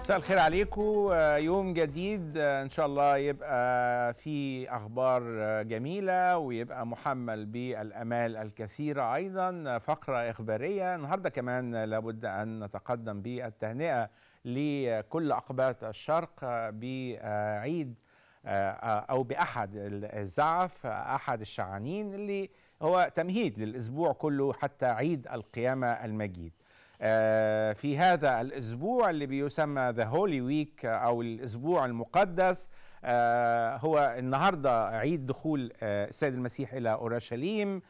مساء الخير عليكم يوم جديد ان شاء الله يبقى في اخبار جميله ويبقى محمل بالامال الكثيره ايضا فقره اخباريه النهارده كمان لابد ان نتقدم بالتهنئه لكل اقباط الشرق بعيد او باحد الزعف احد الشعانين اللي هو تمهيد للاسبوع كله حتى عيد القيامه المجيد في هذا الاسبوع اللي بيسمى ذا هولي ويك او الاسبوع المقدس هو النهارده عيد دخول السيد المسيح الى اورشليم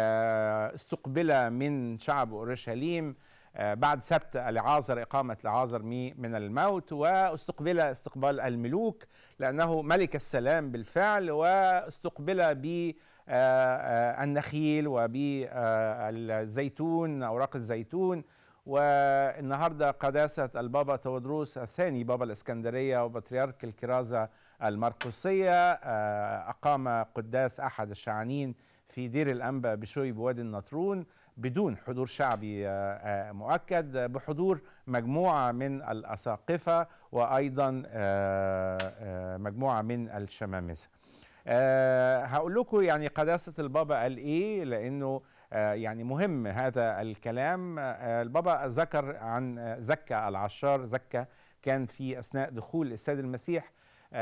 استقبل من شعب اورشليم بعد سبت لعازر اقامه لعازر من الموت واستقبل استقبال الملوك لانه ملك السلام بالفعل واستقبل ب النخيل وبالزيتون اوراق الزيتون والنهارده قداسه البابا تودروس الثاني بابا الاسكندريه وبطريرك الكرازه المرقسيه اقام قداس احد الشعانين في دير الانبا بشوي بوادي النطرون بدون حضور شعبي مؤكد بحضور مجموعه من الاساقفه وايضا مجموعه من الشمامسه. هقول لكم يعني قداسه البابا قال ايه لانه يعني مهم هذا الكلام البابا ذكر عن زكا العشار زكا كان في اثناء دخول السيد المسيح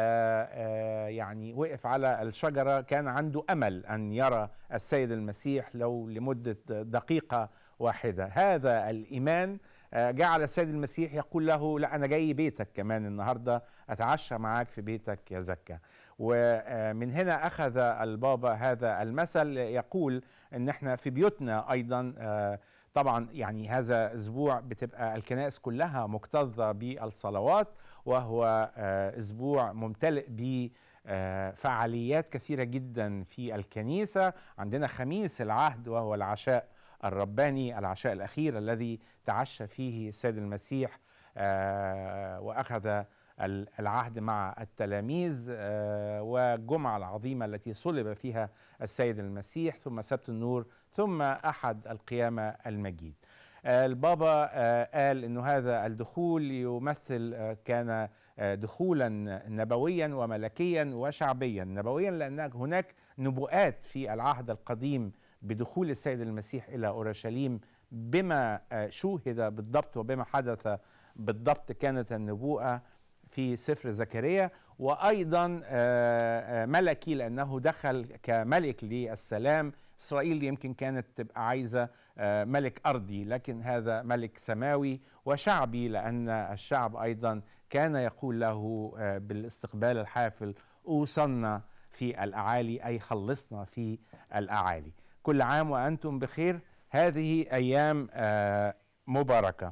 يعني وقف على الشجره كان عنده امل ان يرى السيد المسيح لو لمده دقيقه واحده هذا الايمان جعل السيد المسيح يقول له لا انا جاي بيتك كمان النهارده اتعشى معاك في بيتك يا زكا ومن هنا اخذ البابا هذا المثل يقول ان احنا في بيوتنا ايضا طبعا يعني هذا اسبوع بتبقى الكنائس كلها مكتظه بالصلوات وهو اسبوع ممتلئ ب فعاليات كثيره جدا في الكنيسه عندنا خميس العهد وهو العشاء الرباني العشاء الاخير الذي تعشى فيه السيد المسيح واخذ العهد مع التلاميذ والجمعة العظيمة التي صلب فيها السيد المسيح ثم سبت النور ثم أحد القيامة المجيد البابا قال أنه هذا الدخول يمثل كان دخولا نبويا وملكيا وشعبيا نبويا لأن هناك نبوءات في العهد القديم بدخول السيد المسيح إلى أورشليم بما شوهد بالضبط وبما حدث بالضبط كانت النبوءة في سفر زكريا وايضا ملكي لانه دخل كملك للسلام اسرائيل يمكن كانت تبقى عايزه ملك ارضي لكن هذا ملك سماوي وشعبي لان الشعب ايضا كان يقول له بالاستقبال الحافل اوصلنا في الاعالي اي خلصنا في الاعالي كل عام وانتم بخير هذه ايام مباركه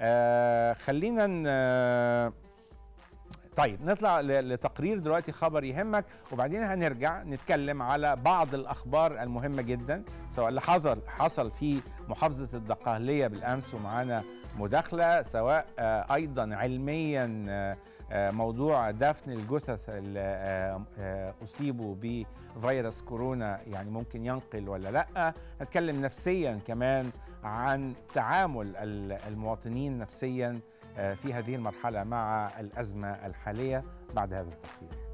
خلينا طيب نطلع لتقرير دلوقتي خبر يهمك وبعدين هنرجع نتكلم على بعض الاخبار المهمه جدا سواء اللي حصل حصل في محافظه الدقهليه بالامس ومعانا مداخله سواء ايضا علميا موضوع دفن الجثث اللي اصيبوا بفيروس كورونا يعني ممكن ينقل ولا لا هنتكلم نفسيا كمان عن تعامل المواطنين نفسيا في هذه المرحلة مع الأزمة الحالية بعد هذا التقرير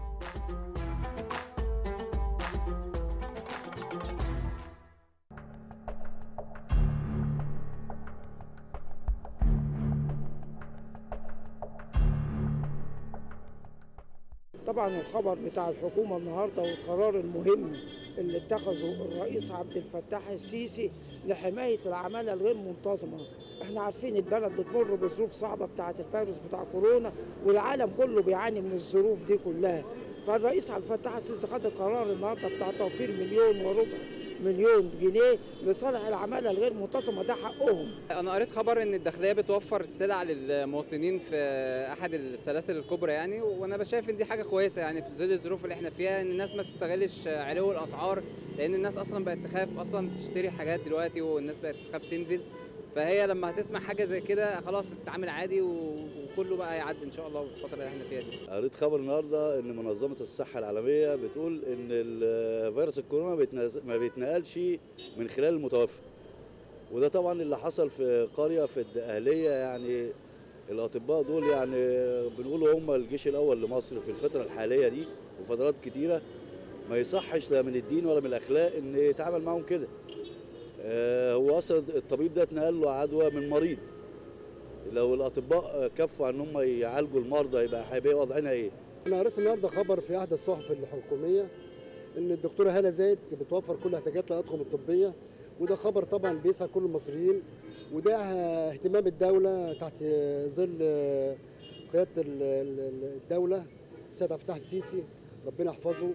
طبعا الخبر بتاع الحكومة النهاردة والقرار المهم اللي اتخذه الرئيس عبد الفتاح السيسي لحماية العمالة الغير منتظمة احنا عارفين البلد بتمر بظروف صعبة بتاعة الفيروس بتاع كورونا والعالم كله بيعاني من الظروف دي كلها فالرئيس عبد الفتاح السيسي خد القرار النهارده بتاع توفير مليون وربع مليون جنيه لصالح العمالة الغير منتظمة ده حقهم انا قريت خبر ان الداخليه بتوفر سلع للمواطنين في احد السلاسل الكبرى يعني وانا شايف ان دي حاجه كويسه يعني في ظل الظروف اللي احنا فيها ان الناس ما تستغلش علو الاسعار لان الناس اصلا بقت تخاف اصلا تشتري حاجات دلوقتي والناس بقت تخاف تنزل فهي لما هتسمع حاجه زي كده خلاص تتعامل عادي وكله بقى يعدي ان شاء الله الفتره اللي احنا فيها دي قريت خبر النهارده ان منظمه الصحه العالميه بتقول ان ال- فيروس الكورونا بيتنز- ما بيتنقلش من خلال المتوفى وده طبعا اللي حصل في قريه في الدقهليه يعني الاطباء دول يعني بنقولوا هم الجيش الاول لمصر في الفتره الحاليه دي وفترات كتيره ما يصحش لا من الدين ولا من الاخلاق ان يتعامل معاهم كده آه، هو اصلا الطبيب ده اتنقل له عدوى من مريض لو الاطباء كفوا عن هم يعالجوا المرضى يبقى هيبقى وضعنا ايه انا قريت النهارده خبر في احدى الصحف الحكوميه ان الدكتوره هاله زايد بتوفر كل احتياجات الاطقم الطبيه وده خبر طبعا بيسعد كل المصريين وده اهتمام الدوله تحت ظل قياده ال- ال- الدوله السيد عبد الفتاح السيسي ربنا يحفظه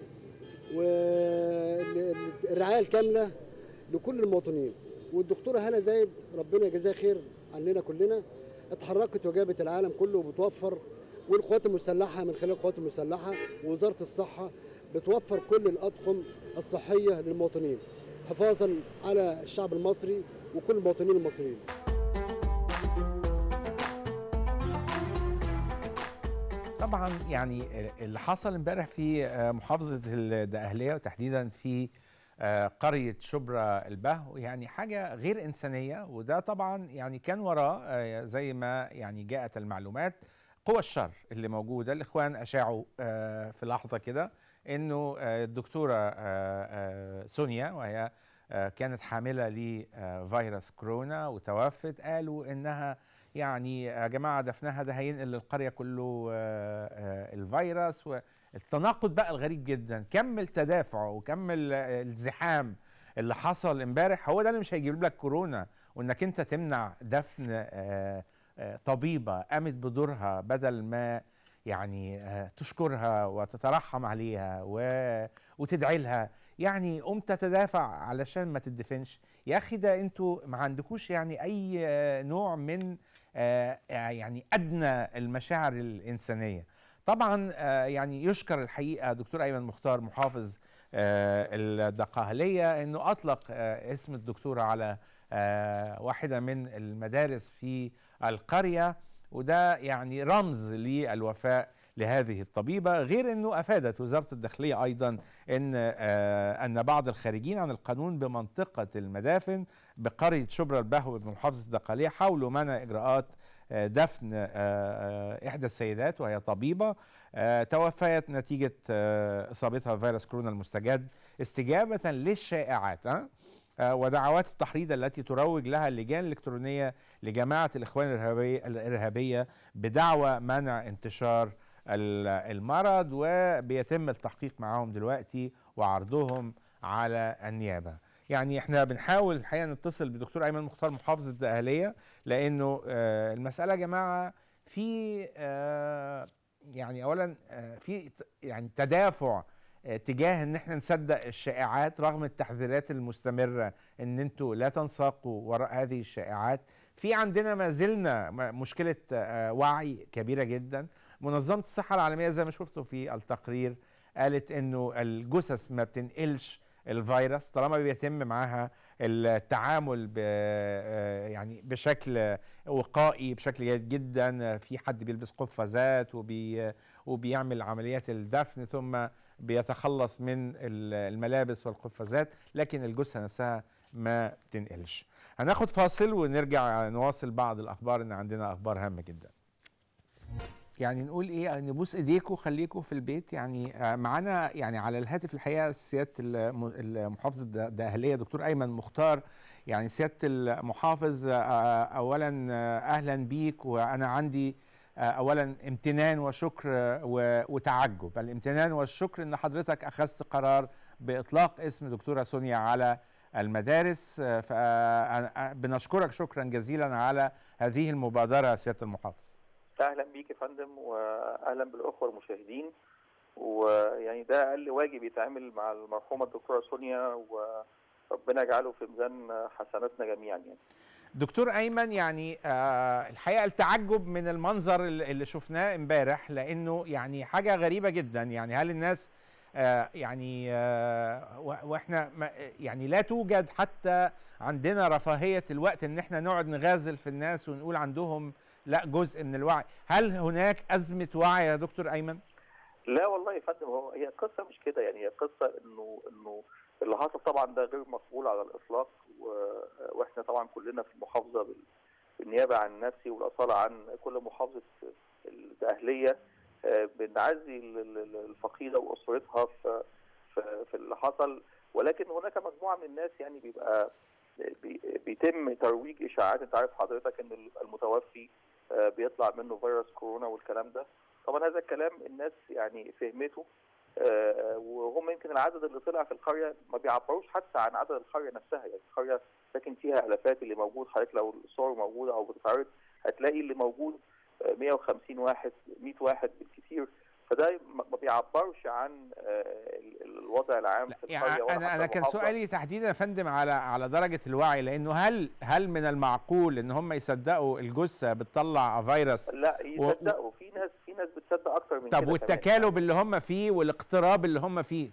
والرعايه الكامله لكل المواطنين والدكتوره هاله زايد ربنا يجزاها خير عننا كلنا اتحركت وجابت العالم كله وبتوفر والقوات المسلحه من خلال القوات المسلحه ووزاره الصحه بتوفر كل الاطقم الصحيه للمواطنين حفاظا على الشعب المصري وكل المواطنين المصريين طبعا يعني اللي حصل امبارح في آه، محافظه الدقهليه وتحديدا في آه، قريه شبرا البهو يعني حاجه غير انسانيه وده طبعا يعني كان وراه آه، زي ما يعني جاءت المعلومات قوى الشر اللي موجوده الاخوان اشاعوا آه، في لحظه كده انه آه، الدكتوره آه، آه، سونيا وهي آه، كانت حامله لفيروس كورونا وتوفت قالوا انها يعني يا جماعه دفنها ده هينقل للقريه كله آه، آه، الفيروس والتناقض بقى الغريب جدا كم التدافع وكم ال- الزحام اللي حصل امبارح هو ده اللي مش هيجيب لك كورونا وانك انت تمنع دفن آه، آه، طبيبه قامت بدورها بدل ما يعني آه، تشكرها وتترحم عليها و- وتدعي لها يعني قمت تتدافع علشان ما تدفنش يا اخي ده انتوا ما عندكوش يعني اي آه، نوع من آه، آه، يعني ادنى المشاعر الانسانيه طبعا آه، يعني يشكر الحقيقه دكتور ايمن مختار محافظ آه، الدقهليه انه اطلق آه، اسم الدكتوره على آه، واحده من المدارس في القريه وده يعني رمز للوفاء لهذه الطبيبه غير انه افادت وزاره الداخليه ايضا ان آه، ان بعض الخارجين عن القانون بمنطقه المدافن بقريه شبرا البهو بمحافظه الدقهليه حاولوا منع اجراءات آه، دفن آه، آه، احدى السيدات وهي طبيبه آه، توفيت نتيجه آه، اصابتها بفيروس كورونا المستجد استجابه للشائعات ها آه، ودعوات التحريض التي تروج لها اللجان الالكترونيه لجماعه الاخوان الارهابيه الارهابيه بدعوى منع انتشار ال- المرض وبيتم التحقيق معاهم دلوقتي وعرضهم على النيابه يعني احنا بنحاول الحقيقه نتصل بدكتور ايمن مختار محافظ الدقهليه لانه آه، المساله يا جماعه في آه، يعني اولا آه، في ت- يعني تدافع آه، تجاه ان احنا نصدق الشائعات رغم التحذيرات المستمره ان انتوا لا تنساقوا وراء هذه الشائعات في عندنا ما زلنا م- مشكله آه، وعي كبيره جدا منظمه الصحه العالميه زي ما شفتوا في التقرير قالت انه الجثث ما بتنقلش الفيروس طالما بيتم معاها التعامل ب آه، يعني بشكل وقائي بشكل جيد جدا في حد بيلبس قفازات وبي وبيعمل عمليات الدفن ثم بيتخلص من ال- الملابس والقفازات لكن الجثه نفسها ما بتنقلش هناخد فاصل ونرجع نواصل بعض الاخبار ان عندنا اخبار هامه جدا يعني نقول ايه نبوس ايديكم خليكم في البيت يعني آه، معانا يعني على الهاتف الحقيقه سياده الم- المحافظ الد- الدقهليه دكتور ايمن مختار يعني سياده المحافظ آه، اولا آه، اهلا بيك وانا عندي آه، اولا امتنان وشكر آه، و- وتعجب الامتنان والشكر ان حضرتك اخذت قرار باطلاق اسم دكتوره سونيا على المدارس فبنشكرك شكرا جزيلا على هذه المبادره سياده المحافظ اهلا بيك يا فندم واهلا بالاخوه المشاهدين ويعني ده اقل واجب يتعامل مع المرحومه الدكتوره سونيا وربنا يجعله في ميزان حسناتنا جميعا يعني دكتور ايمن يعني آه الحقيقه التعجب من المنظر اللي اللي شفناه امبارح لانه يعني حاجه غريبه جدا يعني هل الناس آه يعني آه و- واحنا ما- يعني لا توجد حتى عندنا رفاهيه الوقت ان احنا نقعد نغازل في الناس ونقول عندهم لا جزء من الوعي هل هناك ازمه وعي يا دكتور ايمن لا والله يا فندم هو هي القصه مش كده يعني هي قصه انه انه اللي حصل طبعا ده غير مقبول على الاطلاق و... واحنا طبعا كلنا في المحافظه بال... النيابه عن نفسي والاصاله عن كل محافظه الدقهليه آه، بنعزي ال- ال- ال- الفقيده واسرتها في في في اللي حصل ولكن هناك مجموعه من الناس يعني بيبقى بي- بيتم ترويج اشاعات انت عارف حضرتك ان المتوفي آه، بيطلع منه فيروس كورونا والكلام ده طبعا هذا الكلام الناس يعني فهمته آه، وهم يمكن العدد اللي طلع في القريه ما بيعبروش حتى عن عدد القريه نفسها يعني القريه ساكن فيها الافات اللي موجود حضرتك لو الصور موجوده او بتتعرض هتلاقي اللي موجود آه، 150 واحد 100 واحد بالكثير فده ما ما بيعبرش عن آه، ال- ال- الوضع العام في يعني القريه ولا انا حتى انا كان المحافظة. سؤالي تحديدا يا فندم على على درجه الوعي لانه هل هل من المعقول ان هم يصدقوا الجثه بتطلع فيروس لا يصدقوا في ناس في ناس بتصدق اكتر من طب كده والتكالب اللي هم فيه والاقتراب اللي هم فيه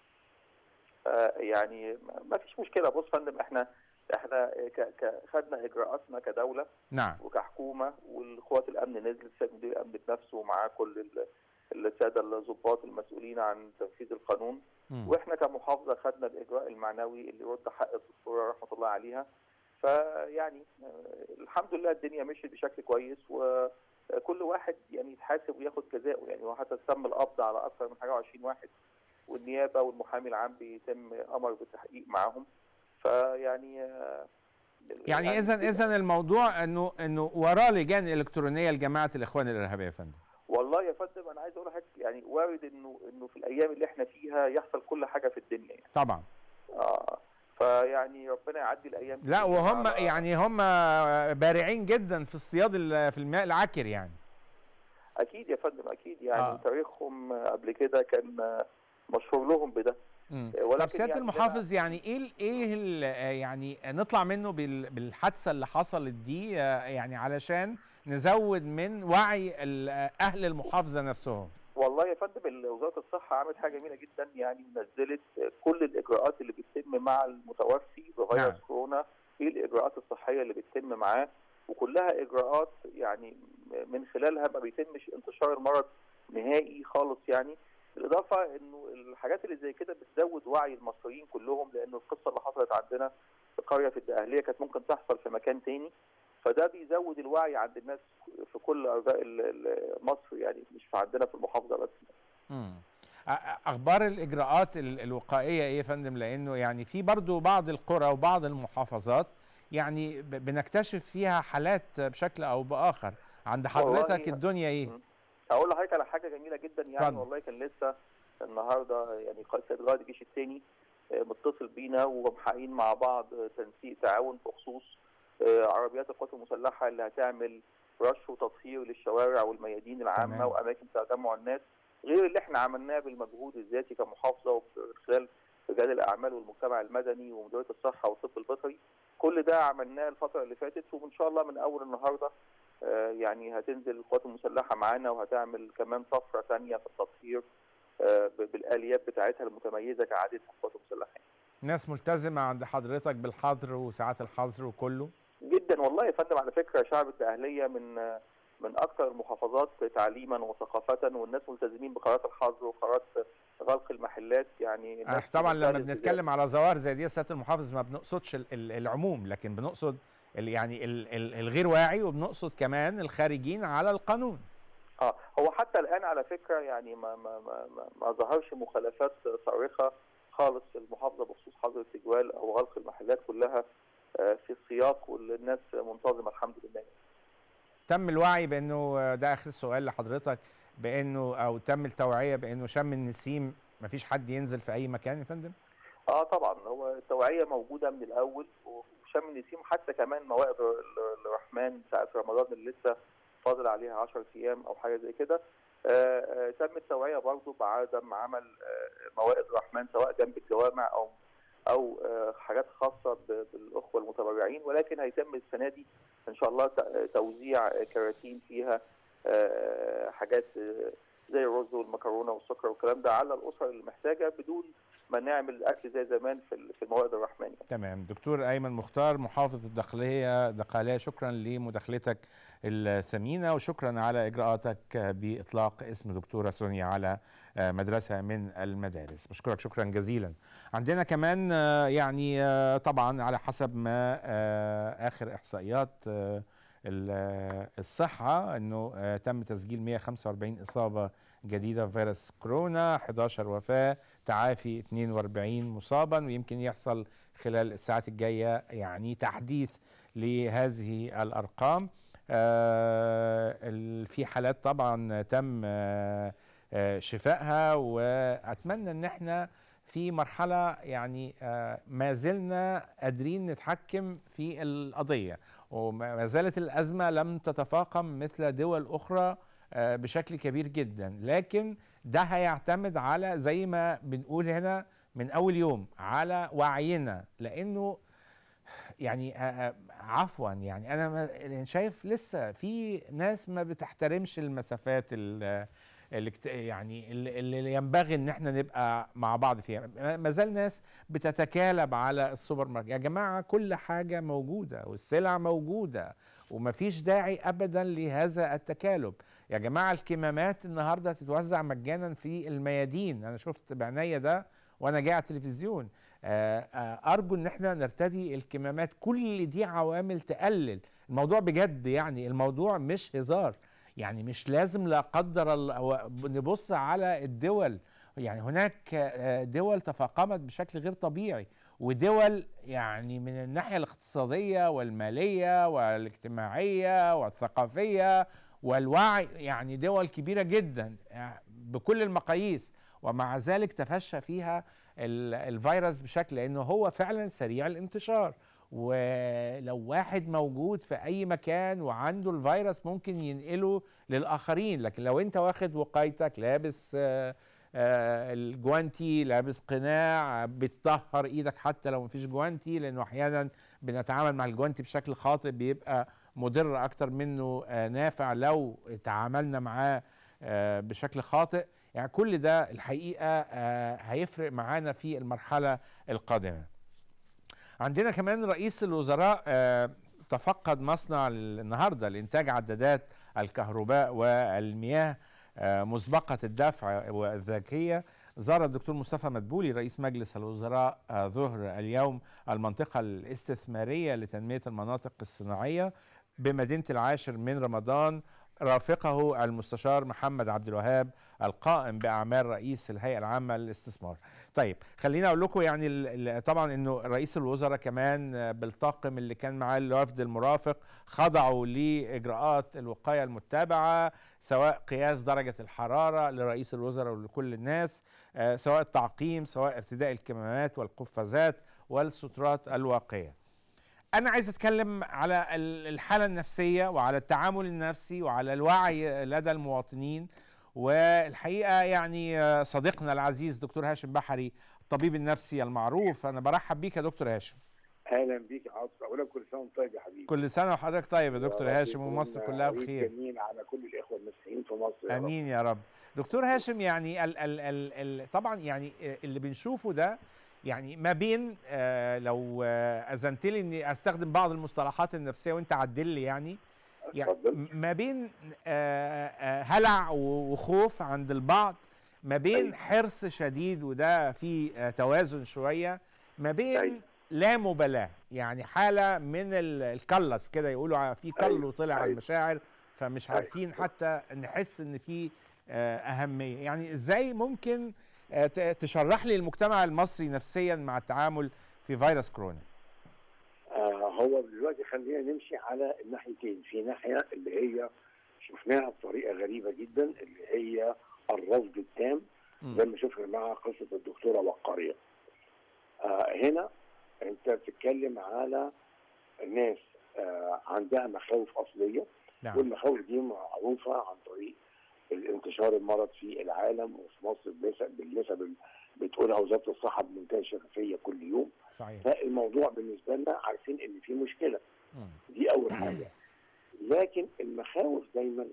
آه، يعني ما فيش مشكله بص يا فندم احنا احنا ك ك خدنا اجراءاتنا كدوله نعم وكحكومه والقوات الامن نزلت سيد مدير الامن بنفسه ومعاه كل ال- الساده الضباط المسؤولين عن تنفيذ القانون مم. واحنا كمحافظه خدنا الاجراء المعنوي اللي يرد حق الدكتوره رحمه الله عليها فيعني آه، الحمد لله الدنيا مشيت بشكل كويس وكل واحد يعني يتحاسب وياخد جزاءه يعني وحتى تم القبض على اكثر من حاجه 20 واحد والنيابه والمحامي العام بيتم امر بالتحقيق معاهم فيعني آه، يعني اذا اذا الموضوع انه انه وراه لجان الكترونيه لجماعه الاخوان الارهابيه يا فندم والله يا فندم انا عايز اقول لحضرتك يعني وارد انه انه في الايام اللي احنا فيها يحصل كل حاجه في الدنيا يعني طبعا اه فيعني ربنا يعدي الايام دي لا وهم على- يعني هم بارعين جدا في اصطياد ال- في الماء العكر يعني اكيد يا فندم اكيد يعني آه. آه. تاريخهم قبل كده كان مشهور لهم بده مم. ولكن طب سياده يعني المحافظ يعني ايه ال- ايه ال- يعني نطلع منه بال- بالحادثه اللي حصلت دي آه، يعني علشان نزود من وعي ال- اهل المحافظه نفسهم والله يا فندم ال- وزاره الصحه عملت حاجه جميله جدا يعني نزلت كل الاجراءات اللي بتتم مع المتوفي بفيروس نعم. نعم. كورونا ايه الاجراءات الصحيه اللي بتتم معاه وكلها اجراءات يعني من خلالها ما بيتمش انتشار المرض نهائي خالص يعني بالاضافه انه الحاجات اللي زي كده بتزود وعي المصريين كلهم لانه القصه اللي حصلت عندنا في قريه في الدقهليه كانت ممكن تحصل في مكان تاني فده بيزود الوعي عند الناس في كل ارجاء ال- ال- مصر يعني مش في عندنا في المحافظه بس مم. أ- اخبار الاجراءات ال- الوقائيه ايه يا فندم لانه يعني في برضو بعض القرى وبعض المحافظات يعني ب- بنكتشف فيها حالات بشكل او باخر عند حضرتك والله- الدنيا ايه مم. اقول لحضرتك على حاجه جميله جدا يعني اتفضل. والله كان لسه النهارده يعني قائد سيد قائد الجيش الثاني متصل بينا ومحققين مع بعض آه، تنسيق تعاون بخصوص آه، عربيات القوات المسلحه اللي هتعمل رش وتطهير للشوارع والميادين العامه تمام. واماكن تجمع الناس غير اللي احنا عملناه بالمجهود الذاتي كمحافظه ومن خلال رجال الاعمال والمجتمع المدني ومديريه الصحه والطب البيطري كل ده عملناه الفتره اللي فاتت وان شاء الله من اول النهارده آه، يعني هتنزل القوات المسلحه معانا وهتعمل كمان طفره ثانيه في التطهير آه، ب- بالاليات بتاعتها المتميزه كعادتها القوات المسلحه ناس ملتزمه عند حضرتك بالحظر وساعات الحظر وكله جدا والله يا فندم على فكره شعب الدقهليه من آه، من اكثر المحافظات تعليما وثقافه والناس ملتزمين بقرارات الحظر وقرارات غلق المحلات يعني الناس آه، طبعا لما بتمثال التزام. بنتكلم على ظواهر زي دي يا سياده المحافظ ما بنقصدش ال- ال- العموم لكن بنقصد ال- يعني ال- ال- الغير واعي وبنقصد كمان الخارجين على القانون اه هو حتى الان على فكره يعني ما ما ما ما, ما ظهرش مخالفات صارخه خالص في المحافظه بخصوص حظر التجوال او غلق المحلات كلها آه، في السياق والناس منتظمه الحمد لله تم الوعي بانه آه، ده اخر سؤال لحضرتك بانه او تم التوعيه بانه شم النسيم مفيش حد ينزل في اي مكان يا فندم اه طبعا هو التوعيه موجوده من الاول وشم النسيم حتى كمان موائد ال- الرحمن ساعه رمضان اللي لسه فاضل عليها 10 ايام او حاجه زي كده آه، آه، تم التوعيه برضه بعدم عمل آه، موائد الرحمن سواء جنب الجوامع او او آه، حاجات خاصه ب- بالاخوه المتبرعين ولكن هيتم السنه دي ان شاء الله ت- توزيع كراتين فيها آه، حاجات آه، زي الرز والمكرونه والسكر والكلام ده على الاسر اللي محتاجه بدون ما نعمل اكل زي زمان في ال- في الموائد الرحمن يعني. تمام دكتور ايمن مختار محافظ الداخليه دقهليه شكرا لمداخلتك الثمينه وشكرا على اجراءاتك باطلاق اسم دكتوره سونيا على آه، مدرسه من المدارس بشكرك شكرا جزيلا عندنا كمان آه، يعني آه، طبعا على حسب ما آه، اخر احصائيات آه، ال- الصحة أنه آه، تم تسجيل 145 إصابة جديدة بفيروس كورونا 11 وفاة تعافي 42 مصابا ويمكن يحصل خلال الساعات الجاية يعني تحديث لهذه الأرقام آه، ال- في حالات طبعا تم آه، آه، شفائها وأتمنى أن احنا في مرحلة يعني آه، ما زلنا قادرين نتحكم في القضية وما زالت الأزمة لم تتفاقم مثل دول أخرى آه، بشكل كبير جدا لكن ده هيعتمد على زي ما بنقول هنا من أول يوم على وعينا لأنه يعني آه، آه، عفوا يعني انا ما- يعني شايف لسه في ناس ما بتحترمش المسافات ال- اللي كت- يعني اللي اللي ينبغي ان احنا نبقى مع بعض فيها ما- ما زال ناس بتتكالب على السوبر ماركت يا جماعه كل حاجه موجوده والسلع موجوده ومفيش داعي ابدا لهذا التكالب يا جماعه الكمامات النهارده تتوزع مجانا في الميادين انا شفت بعناية ده وانا جاي على التلفزيون آه، آه، ارجو ان احنا نرتدي الكمامات كل دي عوامل تقلل الموضوع بجد يعني الموضوع مش هزار يعني مش لازم لا قدر الله هو نبص على الدول يعني هناك آه، دول تفاقمت بشكل غير طبيعي ودول يعني من الناحيه الاقتصاديه والماليه والاجتماعيه والثقافيه والوعي يعني دول كبيره جدا آه، بكل المقاييس ومع ذلك تفشى فيها ال- الفيروس بشكل لانه هو فعلا سريع الانتشار ولو واحد موجود في اي مكان وعنده الفيروس ممكن ينقله للاخرين لكن لو انت واخد وقايتك لابس آه، آه، الجوانتي لابس قناع بتطهر ايدك حتى لو مفيش جوانتي لانه احيانا بنتعامل مع الجوانتي بشكل خاطئ بيبقى مضر اكتر منه آه، نافع لو تعاملنا معاه آه، بشكل خاطئ يعني كل ده الحقيقه آه، هيفرق معانا في المرحله القادمه عندنا كمان رئيس الوزراء آه، تفقد مصنع النهارده لانتاج عدادات الكهرباء والمياه آه، مسبقه الدفع والذكيه زار الدكتور مصطفى مدبولي رئيس مجلس الوزراء آه، ظهر اليوم المنطقه الاستثماريه لتنميه المناطق الصناعيه بمدينه العاشر من رمضان رافقه المستشار محمد عبد الوهاب القائم باعمال رئيس الهيئه العامه للاستثمار. طيب خليني اقول لكم يعني ال- ال- طبعا انه رئيس الوزراء كمان آه، بالطاقم اللي كان معاه الوفد المرافق خضعوا لاجراءات الوقايه المتبعه سواء قياس درجه الحراره لرئيس الوزراء ولكل الناس آه، سواء التعقيم سواء ارتداء الكمامات والقفازات والسترات الواقيه. انا عايز اتكلم على ال- الحاله النفسيه وعلى التعامل النفسي وعلى الوعي لدى المواطنين والحقيقه يعني آه، صديقنا العزيز دكتور هاشم بحري الطبيب النفسي المعروف انا برحب بيك يا دكتور هاشم اهلا بيك يا عاطف اولا كل سنه وانت طيب يا حبيبي كل سنه وحضرتك طيب يا دكتور رب هاشم يكون ومصر كلها عيد بخير جميل على كل الاخوه المسيحيين في مصر يا رب. امين يا رب دكتور هاشم يعني ال ال ال ال طبعا يعني اللي بنشوفه ده يعني ما بين آه لو آه اذنت لي اني استخدم بعض المصطلحات النفسيه وانت عدل لي يعني يعني اتفضل. ما بين آه آه هلع وخوف عند البعض ما بين أيوة. حرص شديد وده في آه توازن شويه ما بين أيوة. لا مبالاه يعني حاله من ال- الكلس كده يقولوا ع- في كل أيوة. وطلع على أيوة. المشاعر فمش أيوة. عارفين حتى نحس ان في آه، اهميه يعني ازاي ممكن آه، ت- تشرح لي المجتمع المصري نفسيا مع التعامل في فيروس كورونا آه هو دلوقتي خلينا نمشي على الناحيتين في ناحيه اللي هي شفناها بطريقه غريبه جدا اللي هي الرفض التام مم. زي ما شفنا مع قصه الدكتوره وقاريه آه هنا انت بتتكلم على ناس آه عندها مخاوف اصليه نعم والمخاوف دي معروفه عن طريق الانتشار المرض في العالم وفي مصر بنسب بالنسب اللي بتقولها وزاره الصحه بمنتهى الشفافيه كل يوم صحيح فالموضوع بالنسبه لنا عارفين ان في مشكله مم. دي اول حاجه لكن المخاوف دايما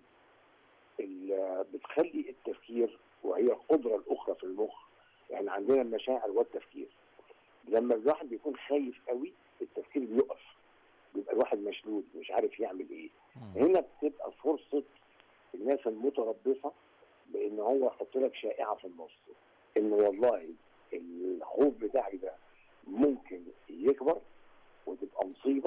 ال- بتخلي التفكير وهي القدره الاخرى في المخ يعني عندنا المشاعر والتفكير لما الواحد بيكون خايف قوي التفكير بيقف بيبقى الواحد مشلول مش عارف يعمل ايه مم. هنا بتبقى فرصه الناس المتربصه بان هو يحط لك شائعه في النص ان والله الخوف بتاعي ده ممكن يكبر وتبقى مصيبه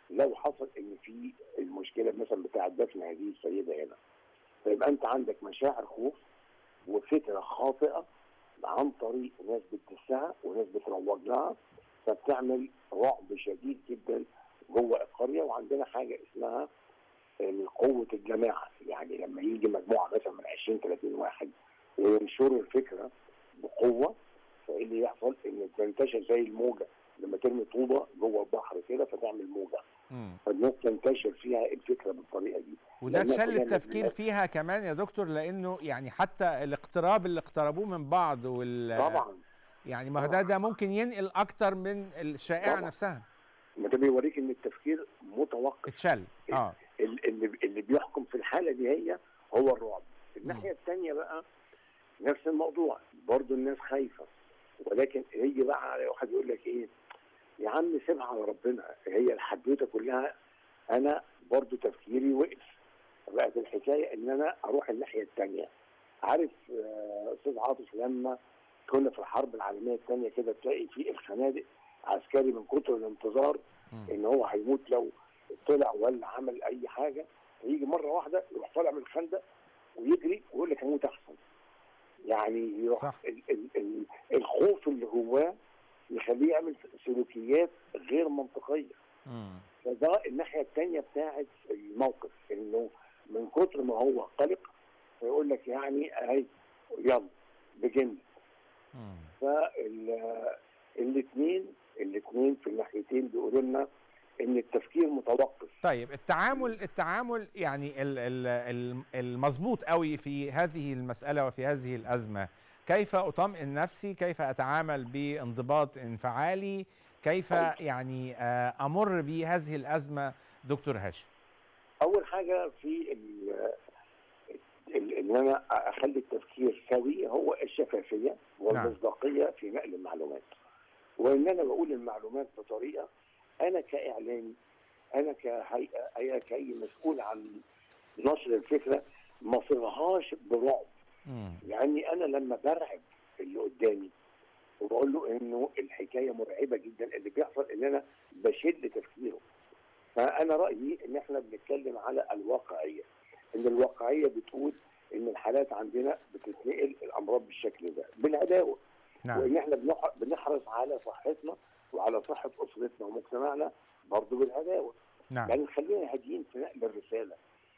لو حصل ان في المشكله مثلا بتاعه دفن هذه السيده هنا فيبقى انت عندك مشاعر خوف وفكره خاطئه عن طريق ناس بتدسها وناس بتروج لها فبتعمل رعب شديد جدا جوه القريه وعندنا حاجه اسمها قوه الجماعه يعني لما يجي مجموعه مثلا من 20 30 واحد وينشروا الفكره بقوه فايه اللي يحصل؟ ان تنتشر زي الموجه لما ترمي طوبه جوه البحر كده فتعمل موجه مم. فالناس تنتشر فيها الفكره بالطريقه دي وده لأنها تشل كلها التفكير ناس- فيها كمان يا دكتور لانه يعني حتى الاقتراب اللي اقتربوه من بعض وال طبعا يعني ما هو ده ده ممكن ينقل اكتر من الشائعه طبعا. نفسها ما ده بيوريك ان التفكير متوقف اتشل اه ال- اللي اللي بيحكم في الحاله دي هي هو الرعب الناحيه الثانيه بقى نفس الموضوع برضو الناس خايفه ولكن يجي بقى على واحد يقول لك ايه يا عم سيبها على ربنا هي الحدوته كلها انا برضو تفكيري وقف بقت الحكايه ان انا اروح الناحيه الثانيه عارف آه، استاذ عاطف لما كنا في الحرب العالميه الثانيه كده تلاقي في الخنادق عسكري من كتر الانتظار مم. ان هو هيموت لو طلع ولا عمل اي حاجه فيجي مره واحده يروح طالع من الخندق ويجري ويقول لك هموت احسن يعني يروح صح. ال ال ال الخوف اللي جواه يخليه يعمل سلوكيات غير منطقيه مم. فده الناحيه الثانيه بتاعت الموقف انه من كتر ما هو قلق فيقول لك يعني اهي يلا بجن مم. فالاثنين الاثنين في الناحيتين بيقولوا لنا ان التفكير متوقف طيب التعامل التعامل يعني ال- ال- ال- المظبوط قوي في هذه المسألة وفي هذه الأزمة كيف أطمئن نفسي كيف أتعامل بانضباط انفعالي كيف يعني آه، أمر بهذه الأزمة دكتور هاشم اول حاجه في ال- ال- ان انا اخلي التفكير سوي هو الشفافيه والمصداقيه في نقل المعلومات وان انا بقول المعلومات بطريقه انا كاعلامي انا كهيئه انا كاي مسؤول عن نشر الفكره ما صيغهاش برعب مم. لاني انا لما برعب اللي قدامي وبقول له انه الحكايه مرعبه جدا اللي بيحصل ان انا بشد تفكيره فانا رايي ان احنا بنتكلم على الواقعيه ان الواقعيه بتقول ان الحالات عندنا بتتنقل الامراض بالشكل ده بالعداوه نعم وان احنا بنح- بنحرص على صحتنا وعلى صحه اسرتنا ومجتمعنا برضه بالعداوه نعم يعني خلينا هاديين في نقل الرساله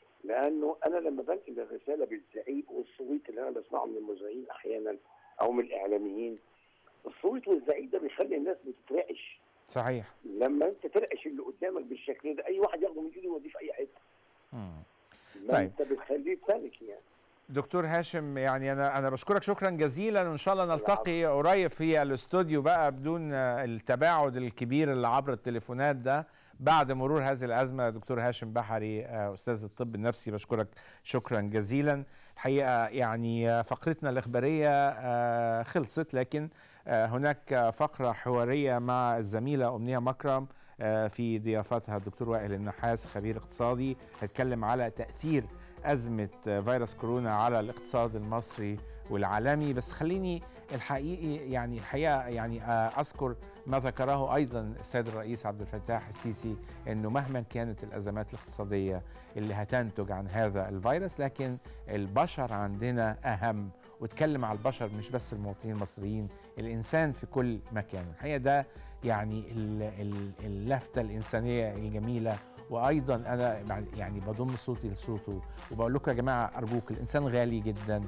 لانه انا لما بنقل الرساله بالزعيق والصويت اللي انا بسمعه من المذيعين احيانا او من الاعلاميين الصويت والزعيق ده بيخلي الناس بتترعش صحيح لما انت ترعش اللي قدامك بالشكل ده اي واحد ياخده من ايده يوديه في اي حته مم. ما طيب. انت بتخليه بانيك يعني دكتور هاشم يعني انا انا بشكرك شكرا جزيلا وان شاء الله نلتقي قريب في الاستوديو بقى بدون آه، التباعد الكبير اللي عبر التليفونات ده بعد مرور هذه الازمه دكتور هاشم بحري آه، استاذ الطب النفسي بشكرك شكرا جزيلا الحقيقه يعني آه، فقرتنا الاخباريه آه، خلصت لكن آه، هناك فقره حواريه مع الزميله امنيه مكرم آه، في ضيافتها الدكتور وائل النحاس خبير اقتصادي هيتكلم على تاثير أزمة فيروس كورونا على الاقتصاد المصري والعالمي بس خليني الحقيقي يعني الحقيقة يعني آه، أذكر ما ذكره أيضا السيد الرئيس عبد الفتاح السيسي أنه مهما كانت الأزمات الاقتصادية اللي هتنتج عن هذا الفيروس لكن البشر عندنا أهم واتكلم على البشر مش بس المواطنين المصريين الإنسان في كل مكان الحقيقة ده يعني ال- ال- اللفتة الإنسانية الجميلة وايضا انا مع- يعني بضم صوتي لصوته وبقول لكم يا جماعه ارجوك الانسان غالي جدا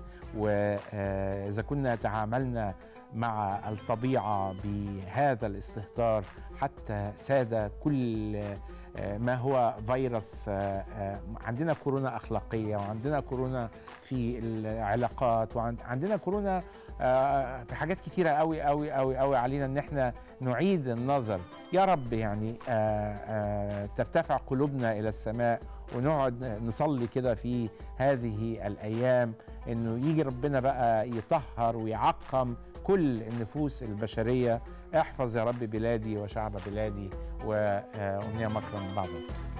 واذا كنا تعاملنا مع الطبيعه بهذا الاستهتار حتى ساد كل آه، ما هو فيروس آه، آه، عندنا كورونا اخلاقيه وعندنا كورونا في العلاقات وعندنا كورونا آه، في حاجات كتيره قوي قوي قوي قوي علينا ان احنا نعيد النظر يا رب يعني آه، آه، ترتفع قلوبنا الى السماء ونقعد نصلي كده في هذه الايام انه يجي ربنا بقى يطهر ويعقم كل النفوس البشريه احفظ يا رب بلادي وشعب بلادي وامنيه مكرم بعد الفاصل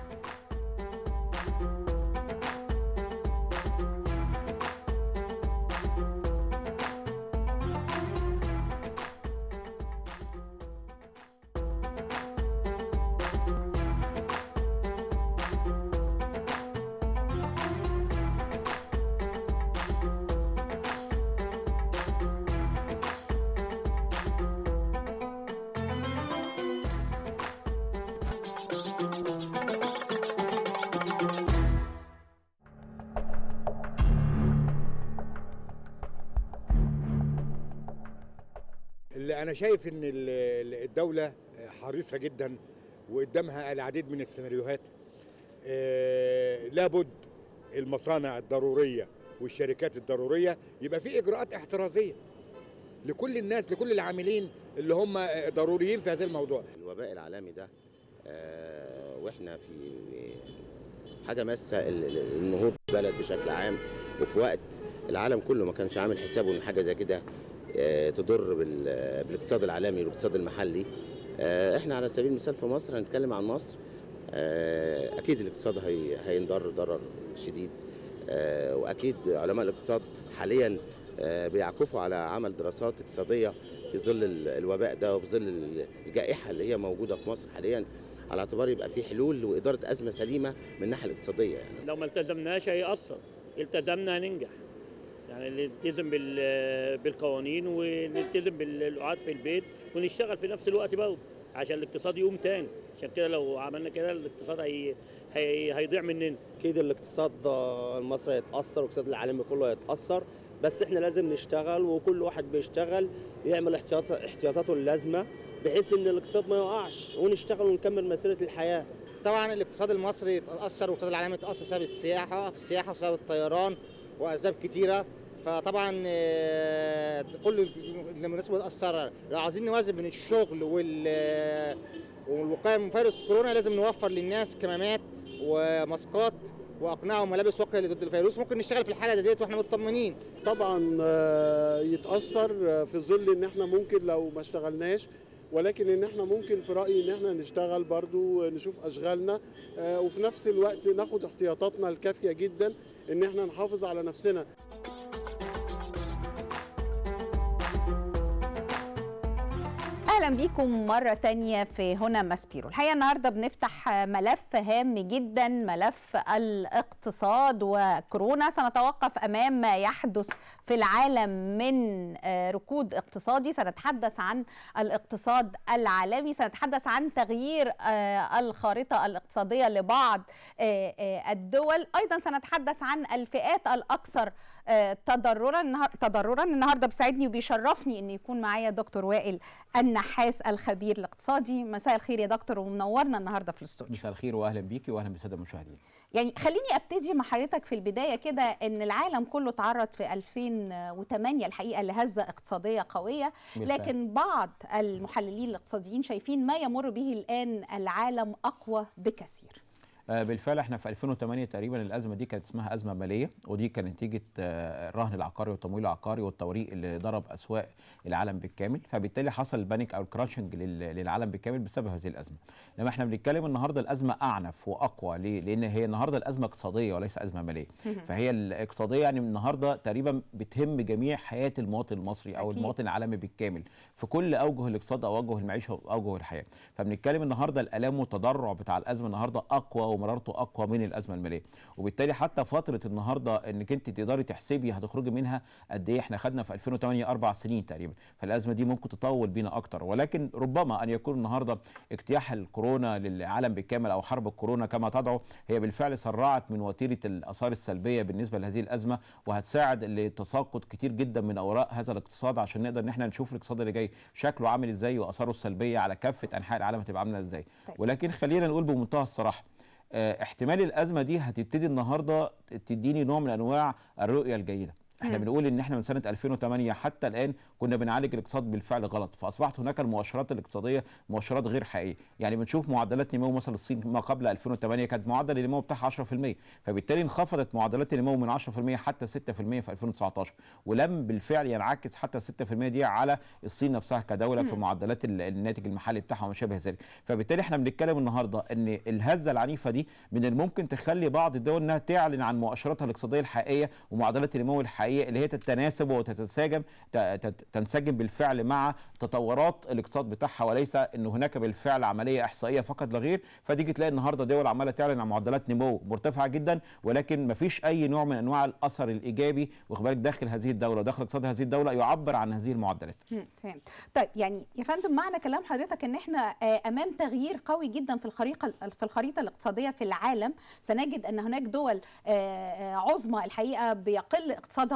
انا شايف ان ال- ال- الدوله حريصه جدا وقدامها العديد من السيناريوهات آه، لابد المصانع الضروريه والشركات الضروريه يبقى في اجراءات احترازيه لكل الناس لكل العاملين اللي هم ضروريين في هذا الموضوع الوباء العالمي ده آه، واحنا في حاجه ماسه ال- ال- النهوض بلد بشكل عام وفي وقت العالم كله ما كانش عامل حسابه ان حاجه زي كده آه، تضر بال- بالاقتصاد العالمي والاقتصاد المحلي آه، احنا على سبيل المثال في مصر هنتكلم عن مصر آه، اكيد الاقتصاد هي- هينضر ضرر شديد آه، واكيد علماء الاقتصاد حاليا آه، بيعكفوا على عمل دراسات اقتصاديه في ظل ال- الوباء ده وفي ظل ال- الجائحه اللي هي موجوده في مصر حاليا على اعتبار يبقى في حلول واداره ازمه سليمه من الناحيه الاقتصاديه يعني. لو ما التزمناش هيأثر التزمنا هننجح يعني نلتزم بال- بالقوانين ونلتزم بالقعاد في البيت ونشتغل في نفس الوقت برضه عشان الاقتصاد يقوم تاني عشان كده لو عملنا كده الاقتصاد هي هي هيضيع مننا اكيد الاقتصاد المصري هيتاثر والاقتصاد العالمي كله هيتاثر بس احنا لازم نشتغل وكل واحد بيشتغل يعمل احتياط احتياطاته اللازمه بحيث ان الاقتصاد ما يقعش ونشتغل ونكمل مسيره الحياه طبعا الاقتصاد المصري اتاثر والاقتصاد العالمي اتاثر بسبب السياحه في السياحه وبسبب الطيران واسباب كتيره فطبعا آه، كل الناس متاثره لو عايزين نوازن بين الشغل وال والوقايه من فيروس كورونا لازم نوفر للناس كمامات وماسكات واقنعه وملابس واقيه ضد الفيروس ممكن نشتغل في الحاله ديت واحنا مطمنين طبعا آه، يتاثر آه، في ظل ان احنا ممكن لو ما اشتغلناش ولكن ان احنا ممكن في رايي ان احنا نشتغل برضو آه، نشوف اشغالنا آه، وفي نفس الوقت ناخد احتياطاتنا الكافيه جدا ان احنا نحافظ على نفسنا اهلا بيكم مره تانية في هنا ماسبيرو الحقيقه النهارده بنفتح ملف هام جدا ملف الاقتصاد وكورونا سنتوقف امام ما يحدث في العالم من آه، ركود اقتصادي سنتحدث عن الاقتصاد العالمي سنتحدث عن تغيير آه، الخارطه الاقتصاديه لبعض آه، آه، الدول ايضا سنتحدث عن الفئات الاكثر آه، تضررا النهار- تضررا النهارده بيسعدني وبيشرفني ان يكون معايا دكتور وائل النحاس الخبير الاقتصادي مساء الخير يا دكتور ومنورنا النهارده في الاستوديو مساء الخير واهلا بيكي واهلا بالساده المشاهدين يعني خليني ابتدي مع حضرتك في البدايه كده ان العالم كله تعرض في 2008 الحقيقه لهزه اقتصاديه قويه بالفعل. لكن بعض المحللين الاقتصاديين شايفين ما يمر به الان العالم اقوى بكثير آه، بالفعل احنا في 2008 تقريبا الازمه دي كانت اسمها ازمه ماليه ودي كانت نتيجه آه، الرهن العقاري والتمويل العقاري والتوريق اللي ضرب اسواق العالم بالكامل فبالتالي حصل البانيك او الكراشنج لل- للعالم بالكامل بسبب هذه الازمه انما احنا بنتكلم النهارده الازمه اعنف واقوى ليه؟ لان هي النهارده الازمه اقتصاديه وليس ازمه ماليه فهي الاقتصاديه يعني النهارده تقريبا بتهم جميع حياه المواطن المصري او أكيد. المواطن العالمي بالكامل في كل اوجه الاقتصاد او اوجه المعيشه واوجه الحياه فبنتكلم النهارده الالام والتضرع بتاع الازمه النهارده اقوى ومرارته اقوى من الازمه الماليه وبالتالي حتى فتره النهارده انك انت تقدري تحسبي هتخرجي منها قد ايه احنا خدنا في 2008 اربع سنين تقريبا فالازمه دي ممكن تطول بينا اكتر ولكن ربما ان يكون النهارده اجتياح الكورونا للعالم بالكامل او حرب الكورونا كما تدعو هي بالفعل سرعت من وتيره الاثار السلبيه بالنسبه لهذه الازمه وهتساعد لتساقط كتير جدا من اوراق هذا الاقتصاد عشان نقدر ان احنا نشوف الاقتصاد اللي جاي شكله عامل ازاي واثاره السلبيه على كافه انحاء العالم هتبقى عامله ازاي طيب. ولكن خلينا نقول بمنتهى الصراحه آه، احتمال الازمه دي هتبتدي النهارده تديني نوع من انواع الرؤيه الجيده احنا مم. بنقول ان احنا من سنه 2008 حتى الان كنا بنعالج الاقتصاد بالفعل غلط فاصبحت هناك المؤشرات الاقتصاديه مؤشرات غير حقيقيه يعني بنشوف معدلات نمو مثلا الصين ما قبل 2008 كانت معدل النمو بتاعها 10% فبالتالي انخفضت معدلات النمو من 10% حتى 6% في 2019 ولم بالفعل ينعكس حتى 6% دي على الصين نفسها كدوله في مم. معدلات ال- الناتج المحلي بتاعها وما شابه ذلك فبالتالي احنا بنتكلم النهارده ان الهزه العنيفه دي من الممكن تخلي بعض الدول انها تعلن عن مؤشراتها الاقتصاديه الحقيقيه ومعدلات النمو الحقيقيه اللي هي تتناسب وتتساجم ت- ت- تنسجم بالفعل مع تطورات الاقتصاد بتاعها وليس ان هناك بالفعل عمليه احصائيه فقط لا غير فتيجي تلاقي النهارده دول عماله تعلن عن معدلات نمو مرتفعه جدا ولكن ما فيش اي نوع من انواع الاثر الايجابي واخد بالك داخل هذه الدوله وداخل اقتصاد هذه الدوله يعبر عن هذه المعدلات مم، فهمت طيب يعني يا فندم معنى كلام حضرتك ان احنا آه، امام تغيير قوي جدا في الخريطه في الخريطه الاقتصاديه في العالم سنجد ان هناك دول آه، آه، عظمى الحقيقه بيقل اقتصادها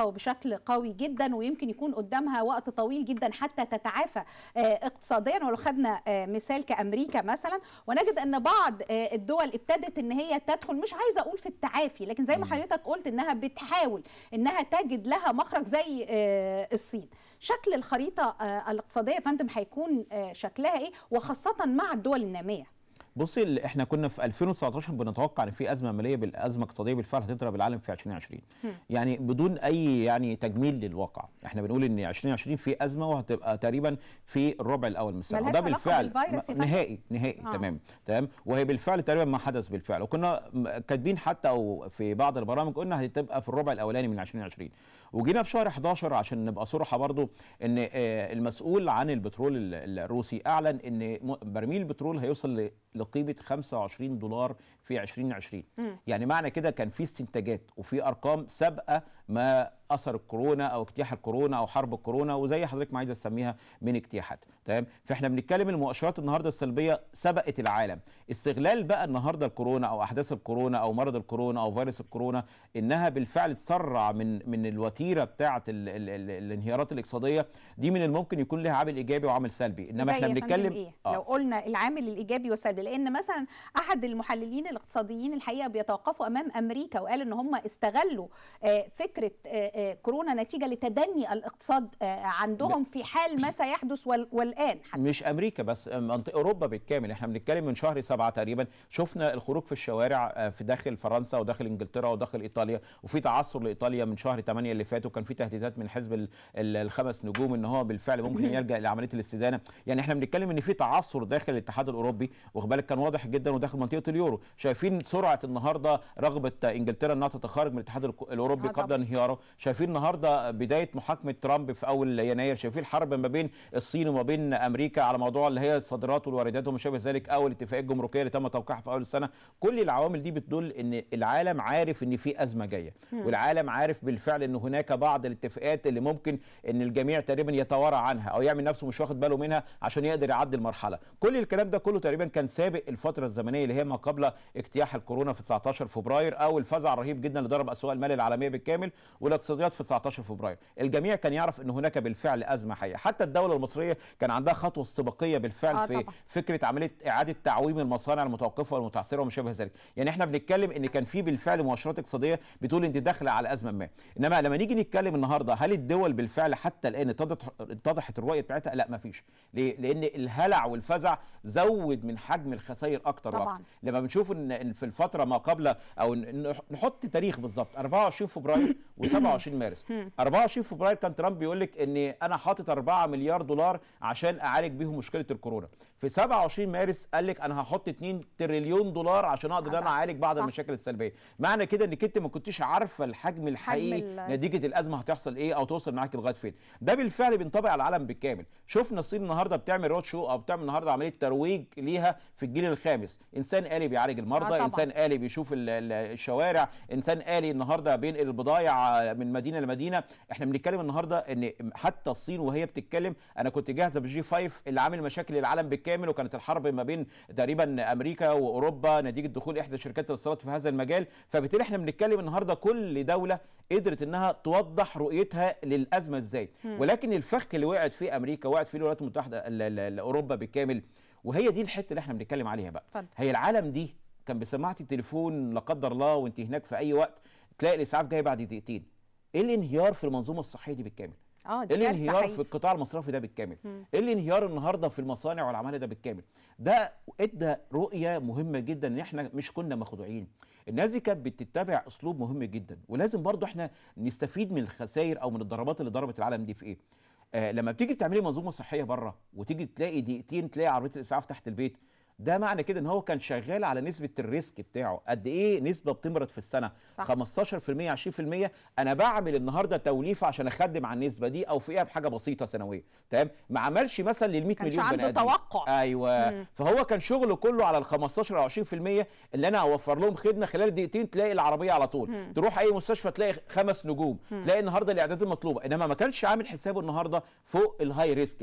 تتفاقم بشكل قوي جدا ويمكن يكون قدامها وقت طويل جدا حتى تتعافى آه، اقتصاديا ولو خدنا آه، مثال كامريكا مثلا ونجد ان بعض آه، الدول ابتدت ان هي تدخل مش عايزه اقول في التعافي لكن زي ما حضرتك قلت انها بتحاول انها تجد لها مخرج زي آه، الصين شكل الخريطه آه، الاقتصاديه يا فندم هيكون آه، شكلها ايه وخاصه مع الدول الناميه بصي ال- احنا كنا في 2019 بنتوقع ان في ازمه ماليه بالازمه اقتصاديه بالفعل هتضرب العالم في 2020 يعني بدون اي يعني تجميل للواقع احنا بنقول ان 2020 في ازمه وهتبقى تقريبا في الربع الاول من السنه ملهاش وده علاقة بالفعل بالفيروس يا م- فندم؟ نهائي نهائي آه. آه. تمام تمام وهي بالفعل تقريبا ما حدث بالفعل وكنا م- كاتبين حتى او في بعض البرامج قلنا هتبقى في الربع الاولاني من 2020 وجينا في شهر 11 عشان نبقى صراحه برضو ان آه، المسؤول عن البترول ال- الروسي اعلن ان م- برميل البترول هيوصل ل- لقيمه 25 دولار في 2020 مم. يعني معنى كده كان في استنتاجات وفي ارقام سابقه ما اثر الكورونا او اجتياح الكورونا او حرب الكورونا وزي حضرتك ما عايزه تسميها من اجتياحات تمام فاحنا بنتكلم المؤشرات النهارده السلبيه سبقت العالم استغلال بقى النهارده الكورونا او احداث الكورونا او مرض الكورونا او فيروس الكورونا انها بالفعل تسرع من من الوتيره بتاعه ال ال ال الانهيارات الاقتصاديه دي من الممكن يكون لها عامل ايجابي وعامل سلبي انما زي احنا يا فندم بنتكلم إيه؟ لو قلنا العامل الايجابي والسلبي لان مثلا احد المحللين الاقتصاديين الحقيقه بيتوقفوا امام امريكا وقال ان هم استغلوا آه، فكره آه، آه، كورونا نتيجه لتدني الاقتصاد آه، عندهم في حال ما سيحدث وال- والان مش امريكا بس منطقه اوروبا بالكامل احنا بنتكلم من شهر سبعة تقريبا شفنا الخروج في الشوارع آه، في داخل فرنسا وداخل انجلترا وداخل ايطاليا وفي تعثر لايطاليا من شهر 8 اللي فات وكان في تهديدات من حزب ال- ال- الخمس نجوم ان هو بالفعل ممكن يلجا لعمليه الاستدانه يعني احنا بنتكلم ان في تعثر داخل الاتحاد الاوروبي واخد بالك كان واضح جدا وداخل منطقه اليورو شايفين سرعه النهارده رغبه انجلترا انها تتخارج من الاتحاد الك- الاوروبي آه قبل طبعاً. انهياره شايفين النهارده بدايه محاكمه ترامب في اول يناير شايفين الحرب ما بين الصين وما بين امريكا على موضوع اللي هي الصادرات والواردات وما شابه ذلك او الاتفاقيه الجمركيه اللي تم توقيعها في اول السنه كل العوامل دي بتدل ان العالم عارف ان في ازمه جايه مم. والعالم عارف بالفعل ان هناك بعض الاتفاقات اللي ممكن ان الجميع تقريبا يتوارى عنها او يعمل نفسه مش واخد باله منها عشان يقدر يعدي المرحله كل الكلام ده كله تقريبا كان سابق الفتره الزمنيه اللي هي ما قبل اجتياح الكورونا في 19 فبراير او الفزع الرهيب جدا اللي ضرب اسواق المال العالميه بالكامل والاقتصاديات في 19 فبراير الجميع كان يعرف ان هناك بالفعل ازمه حقيقيه حتى الدوله المصريه كان عندها خطوه استباقيه بالفعل آه في طبعاً. فكره عمليه اعاده تعويم المصانع المتوقفه والمتعثره وما شابه ذلك يعني احنا بنتكلم ان كان في بالفعل مؤشرات اقتصاديه بتقول انت داخله على ازمه ما انما لما نيجي نتكلم النهارده هل الدول بالفعل حتى الان اتضح- اتضحت الرؤيه بتاعتها لا ما فيش ليه لان الهلع والفزع زود من حجم الخسائر اكتر طبعاً. واكتر لما بنشوف ان إن في الفتره ما قبل او ن- نحط تاريخ بالظبط 24 فبراير و27 مارس مم. 24 فبراير كان ترامب بيقول لك ان انا حاطط 4 مليار دولار عشان اعالج بيهم مشكله الكورونا في 27 مارس قال لك انا هحط 2 تريليون دولار عشان اقدر ان انا اعالج بعض صح. المشاكل السلبيه معنى كده انك انت ما كنتش عارفه الحجم الحقيقي ال- نتيجه الازمه هتحصل ايه او توصل معاك لغايه فين ده بالفعل بينطبق على العالم بالكامل شفنا الصين النهارده بتعمل رود شو او بتعمل النهارده عمليه ترويج ليها في الجيل الخامس انسان آلي بيعالج المرضى طبعاً. انسان آلي بيشوف ال- ال- الشوارع انسان آلي النهارده بينقل البضايع من مدينه لمدينه احنا بنتكلم النهارده ان حتى الصين وهي بتتكلم انا كنت جاهزه بالجي 5 اللي عامل مشاكل للعالم بالكامل وكانت الحرب ما بين تقريبا امريكا واوروبا نتيجه دخول احدى شركات الاتصالات في هذا المجال فبالتالي احنا بنتكلم النهارده كل دوله قدرت انها توضح رؤيتها للازمه ازاي مم. ولكن الفخ اللي وقعت فيه امريكا وقعت فيه الولايات المتحده ال- ال- ال- اوروبا بالكامل وهي دي الحته اللي احنا بنتكلم عليها بقى اتفضل. هي العالم دي كان بسماعه التليفون لا قدر الله وانت هناك في اي وقت تلاقي الاسعاف جاي بعد دقيقتين ايه الانهيار في المنظومه الصحيه دي بالكامل اه دي ايه كارثه الانهيار في حقيقي القطاع المصرفي ده بالكامل مم. ايه الانهيار النهارده في المصانع والعماله ده بالكامل ده ادى رؤيه مهمه جدا ان احنا مش كنا مخدوعين الناس دي كانت بتتبع اسلوب مهم جدا ولازم برضو احنا نستفيد من الخسائر او من الضربات اللي ضربت العالم دي في ايه آه لما بتيجي بتعملي منظومه صحيه بره وتيجي تلاقي دقيقتين تلاقي عربيه الاسعاف تحت البيت ده معنى كده ان هو كان شغال على نسبه الريسك بتاعه قد ايه نسبه بتمرض في السنه صح. 15% 20% انا بعمل النهارده توليفه عشان اخدم على النسبه دي او فيها بحاجه بسيطه سنويه تمام ما عملش مثلا لل 100 كانش مليون بني عنده ادم توقع. ايوه مم. فهو كان شغله كله على ال 15 او 20% اللي انا اوفر لهم خدمه خلال دقيقتين تلاقي العربيه على طول مم. تروح اي مستشفى تلاقي خمس نجوم مم. تلاقي النهارده الاعدادات المطلوبه انما ما كانش عامل حسابه النهارده فوق الهاي ريسك بتاعه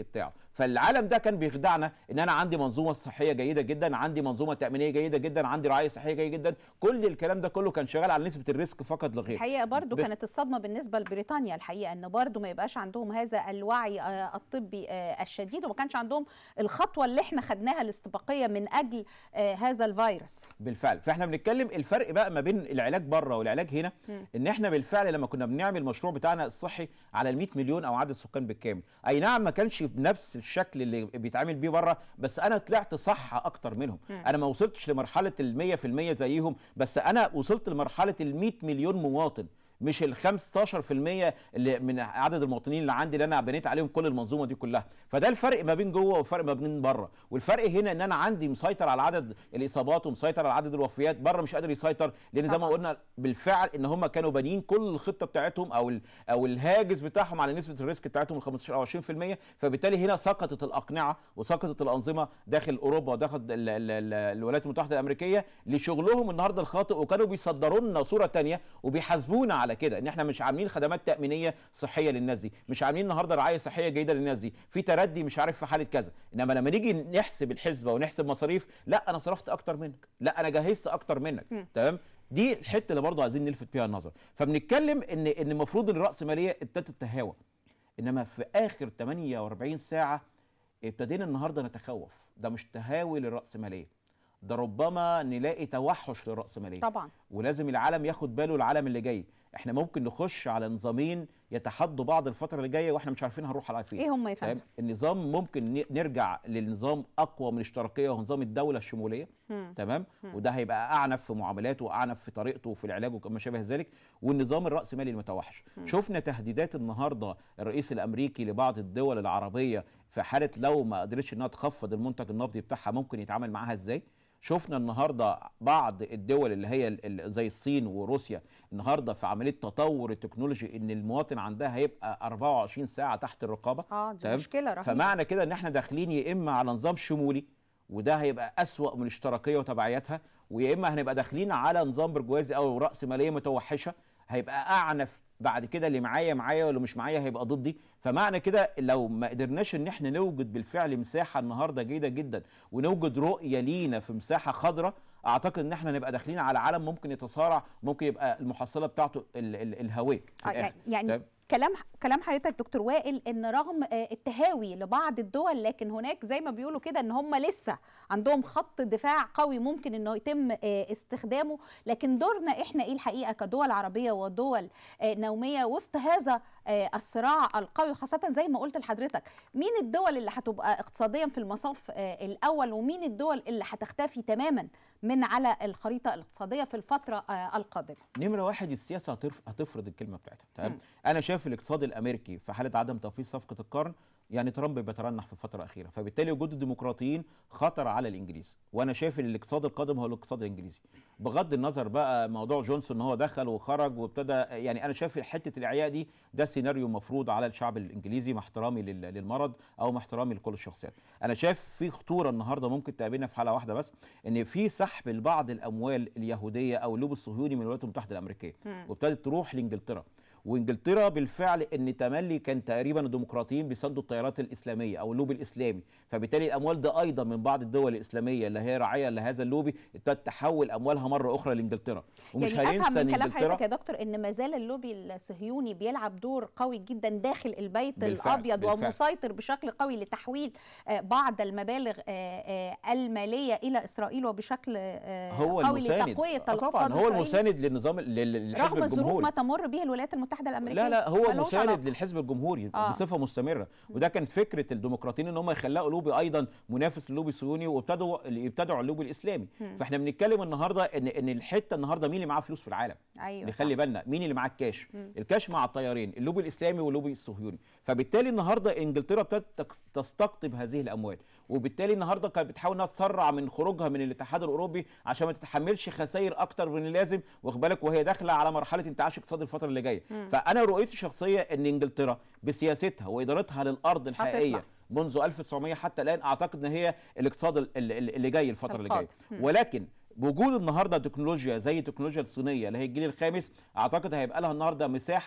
فالعالم ده كان بيخدعنا ان انا عندي منظومه صحيه جيده جدا عندي منظومه تامينيه جيده جدا عندي رعايه صحيه جيده جدا كل الكلام ده كله كان شغال على نسبه الريسك فقط لا غير الحقيقه برضو بس- كانت الصدمه بالنسبه لبريطانيا الحقيقه ان برضو ما يبقاش عندهم هذا الوعي آه، الطبي آه، الشديد وما كانش عندهم الخطوه اللي احنا خدناها الاستباقيه من اجل آه، هذا الفيروس بالفعل فاحنا بنتكلم الفرق بقى ما بين العلاج بره والعلاج هنا مم. ان احنا بالفعل لما كنا بنعمل المشروع بتاعنا الصحي على ال 100 مليون او عدد السكان بالكامل اي نعم ما كانش بنفس الشكل اللي بيتعامل بيه بره بس انا طلعت صح اكتر منهم مم. انا ما وصلتش لمرحله ال 100% زيهم بس انا وصلت لمرحله ال 100 مليون مواطن مش ال 15% اللي من عدد المواطنين اللي عندي اللي انا بنيت عليهم كل المنظومه دي كلها فده الفرق ما بين جوه والفرق ما بين بره والفرق هنا ان انا عندي مسيطر على عدد الاصابات ومسيطر على عدد الوفيات بره مش قادر يسيطر لان زي ما طبعاً. قلنا بالفعل ان هم كانوا بانيين كل الخطه بتاعتهم او ال- او الهاجس بتاعهم على نسبه الريسك بتاعتهم ال 15 او 20% فبالتالي هنا سقطت الاقنعه وسقطت الانظمه داخل اوروبا وداخل ال- ال- ال- الولايات المتحده الامريكيه لشغلهم النهارده الخاطئ وكانوا بيصدروا لنا صوره تانية وبيحاسبونا على كده ان احنا مش عاملين خدمات تامينيه صحيه للناس دي مش عاملين النهارده رعايه صحيه جيده للناس دي في تردي مش عارف في حاله كذا انما لما نيجي نحسب الحسبه ونحسب مصاريف لا انا صرفت اكتر منك لا انا جهزت اكتر منك مم. تمام دي الحته اللي برضه عايزين نلفت فيها النظر فبنتكلم ان ان المفروض ان الراسماليه ابتدت تتهاوى انما في اخر 48 ساعه ابتدينا النهارده نتخوف ده مش تهاوي للراسماليه ده ربما نلاقي توحش للراسماليه طبعا ولازم العالم ياخد باله العالم اللي جاي احنا ممكن نخش على نظامين يتحدوا بعض الفتره اللي جايه واحنا مش عارفين هنروح على فين إيه هم يا تمام؟ فندم؟ النظام ممكن ن- نرجع للنظام اقوى من الاشتراكيه وهو نظام الدوله الشموليه مم. تمام مم. وده هيبقى اعنف في معاملاته واعنف في طريقته وفي العلاج وما شابه ذلك والنظام الراسمالي المتوحش مم. شفنا تهديدات النهارده الرئيس الامريكي لبعض الدول العربيه في حاله لو ما قدرتش انها تخفض المنتج النفطي بتاعها ممكن يتعامل معاها ازاي شفنا النهارده بعض الدول اللي هي ال- ال- زي الصين وروسيا النهارده في عمليه تطور التكنولوجي ان المواطن عندها هيبقى 24 ساعه تحت الرقابه اه دي تمام؟ مشكله رهيبه فمعنى كده ان احنا داخلين يا اما على نظام شمولي وده هيبقى اسوأ من الاشتراكيه وتبعياتها ويا اما هنبقى داخلين على نظام برجوازي او راس ماليه متوحشه هيبقى اعنف بعد كده اللي معايا معايا واللي مش معايا هيبقى ضدي فمعنى كده لو ما قدرناش ان احنا نوجد بالفعل مساحه النهارده جيده جدا ونوجد رؤيه لينا في مساحه خضراء اعتقد ان احنا نبقى داخلين على عالم ممكن يتصارع ممكن يبقى المحصله بتاعته ال- ال- الهويه في آه، الآخر. يعني تمام؟ كلام كلام حضرتك دكتور وائل ان رغم آه، التهاوي لبعض الدول لكن هناك زي ما بيقولوا كده ان هم لسه عندهم خط دفاع قوي ممكن انه يتم آه، استخدامه لكن دورنا احنا ايه الحقيقه كدول عربيه ودول آه، نوميه وسط هذا آه، الصراع القوي خاصه زي ما قلت لحضرتك مين الدول اللي هتبقى اقتصاديا في المصاف آه، الاول ومين الدول اللي هتختفي تماما من على الخريطه الاقتصاديه في الفتره آه، القادمه نمره واحد السياسه هترف... هتفرض الكلمه بتاعتها تمام انا شايف الاقتصاد الامريكي في حاله عدم تنفيذ صفقه القرن يعني ترامب بيترنح في الفتره الاخيره فبالتالي وجود الديمقراطيين خطر على الانجليز وانا شايف ان الاقتصاد القادم هو الاقتصاد الانجليزي بغض النظر بقى موضوع جونسون ان هو دخل وخرج وابتدى يعني انا شايف حته الاعياء دي ده سيناريو مفروض على الشعب الانجليزي مع احترامي لل- للمرض او مع احترامي لكل الشخصيات انا شايف في خطوره النهارده ممكن تقابلنا في حاله واحده بس ان في سحب لبعض الاموال اليهوديه او اللوب الصهيوني من الولايات المتحده الامريكيه مم. وابتدت تروح لانجلترا وانجلترا بالفعل ان تملي كان تقريبا الديمقراطيين بيساندوا التيارات الاسلاميه او اللوبي الاسلامي فبالتالي الاموال ده ايضا من بعض الدول الاسلاميه اللي هي راعيه لهذا اللوبي ابتدت تحول اموالها مره اخرى لانجلترا ومش يعني افهم هننسى من ان كلام انجلترا حضرتك يا دكتور ان ما زال اللوبي الصهيوني بيلعب دور قوي جدا داخل البيت بالفعل، الابيض بالفعل. ومسيطر بشكل قوي لتحويل آه، بعض المبالغ آه، آه، الماليه الى اسرائيل وبشكل آه، هو قوي المساند لتقويه آه الاقتصاد طبعا هو الإسرائيلي المساند للنظام لل- للحزب رغم الظروف الجمهوري ما تمر به الولايات المتحده الامريكيه لا لا هو ملوش مساند علاقة. للحزب الجمهوري آه. آه. بصفه مستمره وده كان فكره الديمقراطيين ان هم يخلقوا لوبي ايضا منافس للوبي الصهيوني وابتدوا يبتدعوا اللوبي الاسلامي مم. فاحنا بنتكلم النهارده ان ان الحته النهارده مين اللي معاه فلوس في العالم ايوه نخلي صح. بالنا مين اللي معاه الكاش مم. الكاش مع الطيارين اللوبي الاسلامي واللوبي الصهيوني فبالتالي النهارده انجلترا ابتدت تك- تستقطب هذه الاموال وبالتالي النهارده كانت بتحاول انها تسرع من خروجها من الاتحاد الاوروبي عشان ما تتحملش خسائر اكتر من اللازم واخد بالك وهي داخله على مرحله انتعاش اقتصادي الفتره اللي جايه مم. فانا رؤيتي الشخصيه ان انجلترا بسياستها وادارتها للارض الحقيقيه هتطلع. منذ 1900 حتى الان اعتقد ان هي الاقتصاد ال- ال- اللي جاي الفتره اللي جايه القادم. مم. ولكن بوجود النهارده تكنولوجيا زي التكنولوجيا الصينيه اللي هي الجيل الخامس اعتقد هيبقى لها النهارده مساحه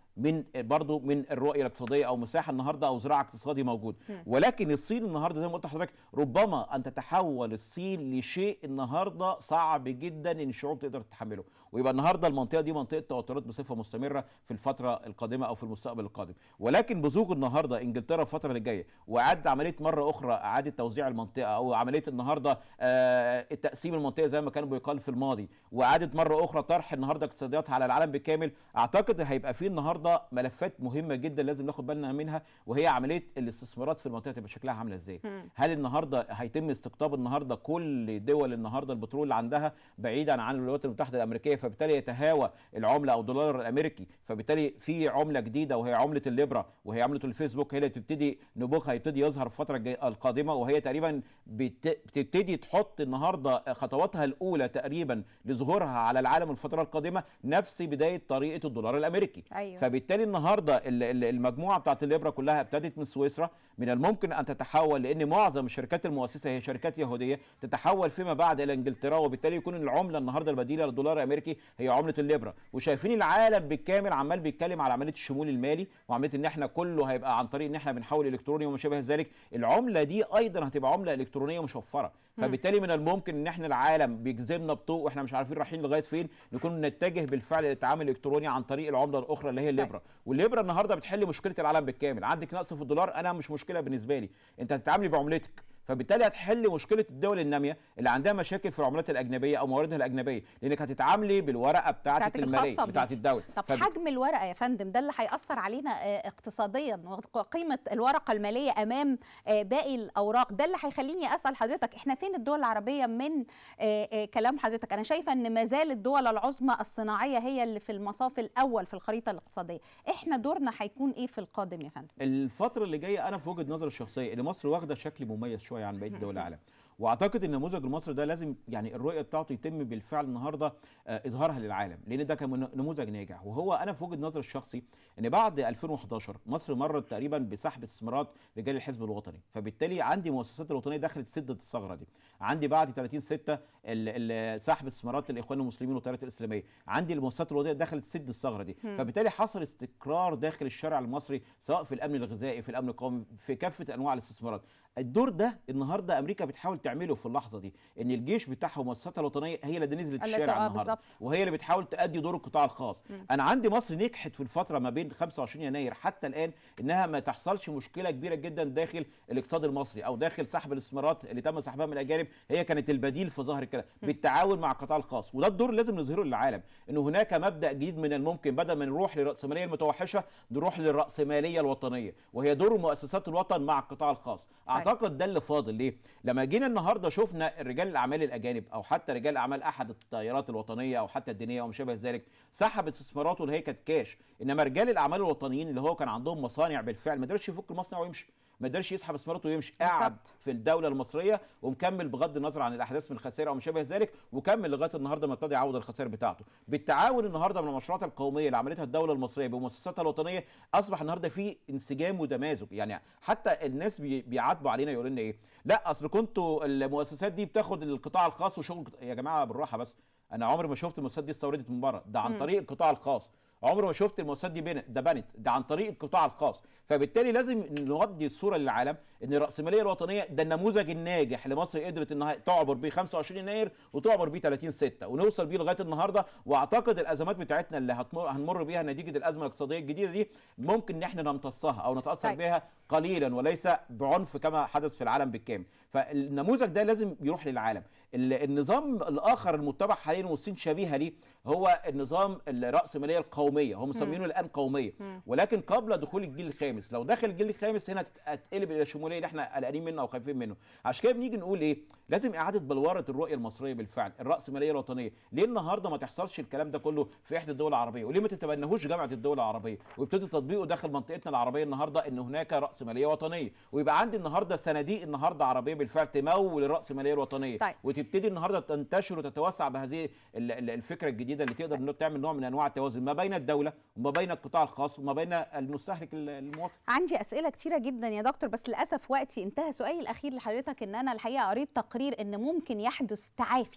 من برضه من الرؤيه الاقتصاديه او مساحه النهارده او زراعه اقتصادي موجود مم. ولكن الصين النهارده زي ما قلت لحضرتك ربما ان تتحول الصين لشيء النهارده صعب جدا ان الشعوب تقدر تتحمله ويبقى النهارده المنطقه دي منطقه توترات بصفه مستمره في الفتره القادمه او في المستقبل القادم ولكن بزوغ النهارده انجلترا الفتره اللي جايه واعاده عمليه مره اخرى اعاده توزيع المنطقه او عمليه النهارده آه التقسيم المنطقه زي ما كان بيقال في الماضي واعاده مره اخرى طرح النهارده اقتصاديات على العالم بالكامل اعتقد هيبقى فيه النهارده ملفات مهمه جدا لازم ناخد بالنا منها وهي عمليه الاستثمارات في المنطقه تبقى شكلها عامله ازاي مم. هل النهارده هيتم استقطاب النهارده كل دول النهارده البترول اللي عندها بعيدا عن الولايات المتحده الامريكيه فبالتالي يتهاوى العمله او الدولار الامريكي فبالتالي في عمله جديده وهي عمله الليبرا وهي عمله الفيسبوك هي اللي تبتدي نبوغها هيبتدي يظهر في الفتره الجاي- القادمه وهي تقريبا بت- بتبتدي تحط النهارده خطواتها الاولى تقريبا لظهورها على العالم الفتره القادمه نفس بدايه طريقه الدولار الامريكي أيوة. فبالتالي النهارده ال- ال- المجموعه بتاعت الليبرا كلها ابتدت من سويسرا من الممكن ان تتحول لان معظم الشركات المؤسسه هي شركات يهوديه تتحول فيما بعد الى انجلترا وبالتالي يكون العمله النهارده البديله للدولار الامريكي هي عمله الليبرا وشايفين العالم بالكامل عمال بيتكلم على عمليه الشمول المالي وعمليه ان احنا كله هيبقى عن طريق ان احنا بنحول الكتروني وما شابه ذلك العمله دي ايضا هتبقى عمله الكترونيه مشفره مم. فبالتالي من الممكن ان احنا العالم بيجذبنا بطوق واحنا مش عارفين رايحين لغايه فين نكون نتجه بالفعل للتعامل الالكتروني عن طريق العمله الاخرى اللي هي الليبرا والليبرا النهارده بتحل مشكله العالم بالكامل عندك نقص في الدولار انا مش مشكله بالنسبه لي انت هتتعاملي بعملتك فبالتالي هتحل مشكله الدول الناميه اللي عندها مشاكل في العملات الاجنبيه او مواردها الاجنبيه لانك هتتعاملي بالورقه بتاعتك بتاعتك الماليه الخاصة بيك. بتاعت الدوله طب فب- حجم الورقه يا فندم ده اللي هياثر علينا آه، اقتصاديا وقيمه الورقه الماليه امام آه، باقي الاوراق ده اللي هيخليني اسال حضرتك احنا فين الدول العربيه من آه، آه، كلام حضرتك انا شايفه ان ما زال الدول العظمى الصناعيه هي اللي في المصاف الاول في الخريطه الاقتصاديه احنا دورنا هيكون ايه في القادم يا فندم الفترة اللي جاية أنا في وجهة نظري الشخصية إن مصر واخدة شكل مميز شوية عن بقية دول العالم واعتقد ان النموذج المصري ده لازم يعني الرؤيه بتاعته يتم بالفعل النهارده آه، اظهارها للعالم لان ده كان من- نموذج ناجح وهو انا في وجهه نظري الشخصي ان بعد 2011 مصر مرت تقريبا بسحب استثمارات رجال الحزب الوطني فبالتالي عندي المؤسسات الوطنيه دخلت سدت الثغره دي عندي بعد 30 6 ال- ال- سحب استثمارات الاخوان المسلمين والتيارات الاسلاميه عندي المؤسسات الوطنيه دخلت سد الثغره دي مم. فبالتالي حصل استقرار داخل الشارع المصري سواء في الامن الغذائي في الامن القومي في كافه انواع الاستثمارات الدور ده النهارده امريكا بتحاول تعمله في اللحظه دي ان الجيش بتاعها ومؤسساتها الوطنيه هي اللي نزلت التي- الشارع آه، النهارده بالظبط. وهي اللي بتحاول تأدي دور القطاع الخاص مم. انا عندي مصر نجحت في الفتره ما بين 25 يناير حتى الان انها ما تحصلش مشكله كبيره جدا داخل الاقتصاد المصري او داخل سحب الاستثمارات اللي تم سحبها من الاجانب هي كانت البديل في ظهر الكلام بالتعاون مع القطاع الخاص وده الدور اللي لازم نظهره للعالم ان هناك مبدا جديد من الممكن بدل ما نروح للراسماليه المتوحشه نروح للراسماليه الوطنيه وهي دور مؤسسات الوطن مع القطاع الخاص اعتقد ده اللي فاضل ليه لما جينا النهارده شفنا رجال الاعمال الاجانب او حتى رجال اعمال احد التيارات الوطنيه او حتى الدينيه وما شابه ذلك سحب استثماراته اللي هي كانت كاش انما رجال الاعمال الوطنيين اللي هو كان عندهم مصانع بالفعل ما قدرش يفك المصنع ويمشي ما قدرش يسحب استثماراته ويمشي قعد في الدوله المصريه ومكمل بغض النظر عن الاحداث من الخسائر او ما شابه ذلك وكمل لغايه النهارده ما ابتدى يعوض الخسائر بتاعته بالتعاون النهارده من المشروعات القوميه اللي عملتها الدوله المصريه بمؤسساتها الوطنيه اصبح النهارده في انسجام وتمازج يعني حتى الناس بي- بيعاتبوا علينا يقولوا لنا ايه لا اصل كنتوا المؤسسات دي بتاخد القطاع الخاص وشغل يا جماعه بالراحه بس انا عمري ما شفت المؤسسات دي استوردت من بره ده عن مم. طريق القطاع الخاص عمري ما شفت المؤسسات دي بنت ده بنت ده عن طريق القطاع الخاص فبالتالي لازم نودي الصوره للعالم ان الراسماليه الوطنيه ده النموذج الناجح لمصر قدرت انها تعبر بيه 25 يناير وتعبر بيه 30 6 ونوصل بيه لغايه النهارده واعتقد الازمات بتاعتنا اللي هتمر هنمر بيها نتيجه الازمه الاقتصاديه الجديده دي ممكن ان احنا نمتصها او نتاثر طيب. بها قليلا وليس بعنف كما حدث في العالم بالكامل فالنموذج ده لازم يروح للعالم ال- النظام الاخر المتبع حاليا والصين شبيهه ليه هو النظام الراسماليه القوميه هم مسمينه الان قوميه مم. ولكن قبل دخول الجيل الخامس لو دخل الجيل الخامس هنا تت- هتقلب الى الشموليه اللي احنا قلقانين منه او خايفين منه عشان كده بنيجي نقول ايه لازم اعاده بلوره الرؤيه المصريه بالفعل الراسماليه الوطنيه ليه النهارده ما تحصلش الكلام ده كله في احدى الدول العربيه وليه ما تتبناهوش جامعه الدول العربيه ويبتدي تطبيقه داخل منطقتنا العربيه النهارده ان هناك راسماليه وطنيه ويبقى عندي النهارده صناديق النهارده عربيه بالفعل تمول الراسماليه الوطنيه طيب. وتبتدي النهارده تنتشر وتتوسع بهذه ال- ال- الفكره الجديده اللي تقدر انه تعمل نوع من انواع التوازن ما بين الدوله وما بين القطاع الخاص وما بين المستهلك ال- المواطن عندي اسئله كتيره جدا يا دكتور بس للاسف وقتي انتهى سؤالي الاخير لحضرتك ان انا الحقيقه قريت تقرير ان ممكن يحدث تعافي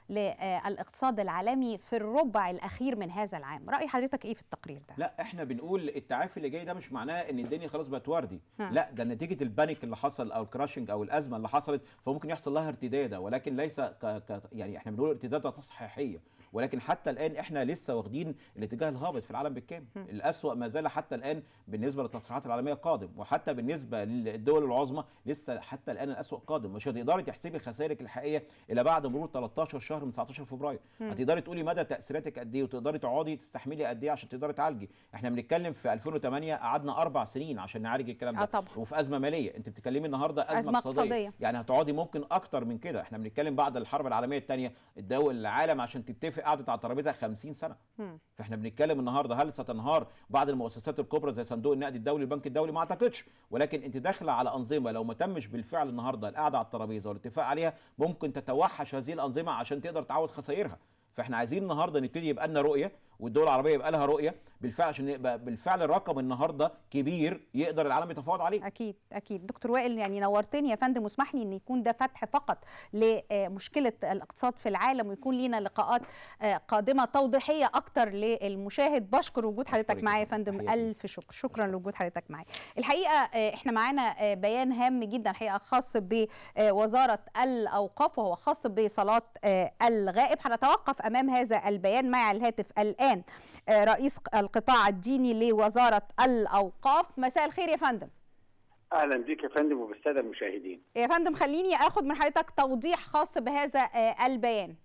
للاقتصاد العالمي في الربع الاخير من هذا العام راي حضرتك ايه في التقرير ده لا احنا بنقول التعافي اللي جاي ده مش معناه ان الدنيا خلاص بقت وردي ها. لا ده نتيجه البانيك اللي حصل او الكراشنج او الازمه اللي حصلت فممكن يحصل لها ارتداد ولكن ليس ك... ك... يعني احنا بنقول ارتدادات تصحيحيه ولكن حتى الان احنا لسه واخدين الاتجاه الهابط في العالم بالكامل هم. الاسوا ما زال حتى الان بالنسبه للتصريحات العالميه قادم وحتى بالنسبه للدول العظمى لسه حتى الان الاسوا قادم مش هتقدري تحسبي خسائرك الحقيقيه الا بعد مرور 13 شهر من 19 فبراير هم. هتقدري تقولي مدى تاثيراتك قد ايه وتقدري تقعدي تستحملي قد ايه عشان تقدري تعالجي احنا بنتكلم في 2008 قعدنا اربع سنين عشان نعالج الكلام ده آه طبعا. وفي ازمه ماليه انت بتتكلمي النهارده ازمه, أزمة اقتصاديه. اقتصادية. يعني هتقعدي ممكن اكتر من كده احنا بنتكلم بعد الحرب العالميه الثانيه الدول العالم عشان تتفق قعدت على الترابيزه 50 سنه هم. فاحنا بنتكلم النهارده هل ستنهار بعض المؤسسات الكبرى زي صندوق النقد الدولي البنك الدولي ما اعتقدش ولكن انت داخله على انظمه لو ما تمش بالفعل النهارده القعده على الترابيزه والاتفاق عليها ممكن تتوحش هذه الانظمه عشان تقدر تعوض خسائرها فاحنا عايزين النهارده نبتدي يبقى لنا رؤيه والدول العربيه يبقى لها رؤيه بالفعل عشان يبقى بالفعل الرقم النهارده كبير يقدر العالم يتفاوض عليه اكيد اكيد دكتور وائل يعني نورتني يا فندم واسمح لي ان يكون ده فتح فقط لمشكله الاقتصاد في العالم ويكون لينا لقاءات آه، قادمه توضيحيه اكتر للمشاهد بشكر وجود حضرتك أشكرك معايا يا جداً. فندم تحياتي. الف شكر شكرا لوجود حضرتك معايا الحقيقه آه، احنا معانا آه، بيان هام جدا الحقيقه خاص بوزاره الاوقاف وهو خاص بصلاه آه، الغائب هنتوقف امام هذا البيان مع الهاتف الان آه، رئيس القطاع الديني لوزاره الاوقاف مساء الخير يا فندم اهلا بك يا فندم وبالساده المشاهدين يا فندم خليني اخد من حضرتك توضيح خاص بهذا آه، البيان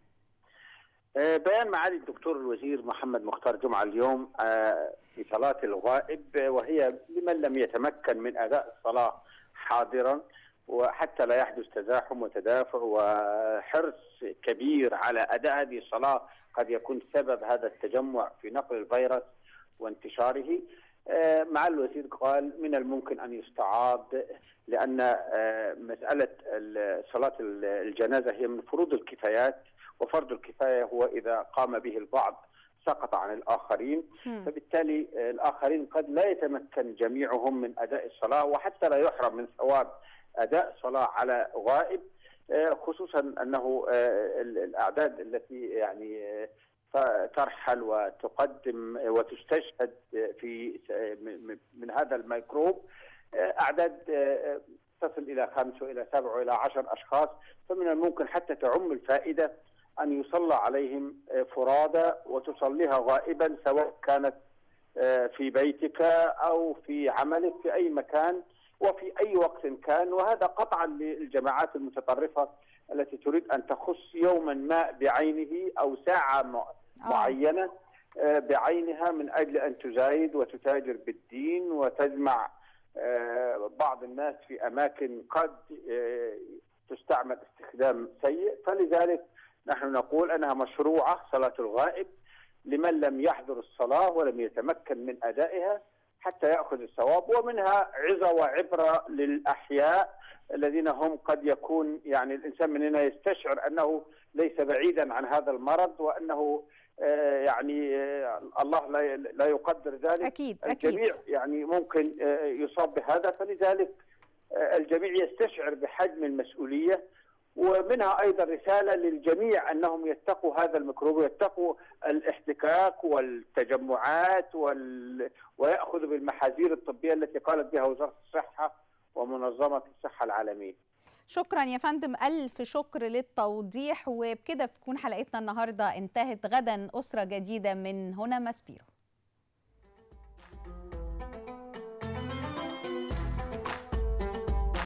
آه، بيان معالي الدكتور الوزير محمد مختار جمعه اليوم آه، في صلاه الغائب آه، وهي لمن لم يتمكن من اداء الصلاه حاضرا وحتى لا يحدث تزاحم وتدافع وحرص كبير على اداء هذه الصلاه قد يكون سبب هذا التجمع في نقل الفيروس وانتشاره آه، معالي الوزير قال من الممكن ان يستعاض لان آه، مساله ال- صلاه ال- الجنازه هي من فروض الكفايات وفرض الكفايه هو اذا قام به البعض سقط عن الاخرين مم. فبالتالي آه، الاخرين قد لا يتمكن جميعهم من اداء الصلاه وحتى لا يحرم من ثواب اداء صلاه على غائب آه، خصوصا انه آه، ال- الاعداد التي يعني آه، ف- ترحل وتقدم وتستشهد في من- من هذا الميكروب آه، اعداد آه، تصل الى خمس والى سبع والى عشر اشخاص فمن الممكن حتى تعم الفائده ان يصلى عليهم آه، فرادى وتصليها غائبا سواء كانت آه، في بيتك او في عملك في اي مكان وفي اي وقت كان وهذا قطعا للجماعات المتطرفه التي تريد ان تخص يوما ما بعينه او ساعه م- معينه آه، بعينها من اجل ان تزايد وتتاجر بالدين وتجمع آه، بعض الناس في اماكن قد آه، تستعمل استخدام سيء فلذلك نحن نقول انها مشروعه صلاه الغائب لمن لم يحضر الصلاه ولم يتمكن من ادائها حتى ياخذ الثواب ومنها عظه وعبره للاحياء الذين هم قد يكون يعني الانسان من هنا يستشعر انه ليس بعيدا عن هذا المرض وانه آه، يعني آه، الله لا لا يقدر ذلك اكيد الجميع يعني ممكن آه، يصاب بهذا فلذلك آه، الجميع يستشعر بحجم المسؤوليه ومنها ايضا رساله للجميع انهم يتقوا هذا الميكروب ويتقوا الاحتكاك والتجمعات وال... وياخذوا بالمحاذير الطبيه التي قالت بها وزاره الصحه ومنظمه الصحه العالميه. شكرا يا فندم ألف شكر للتوضيح وبكده بتكون حلقتنا النهاردة انتهت غدا أسرة جديدة من هنا ماسبيرو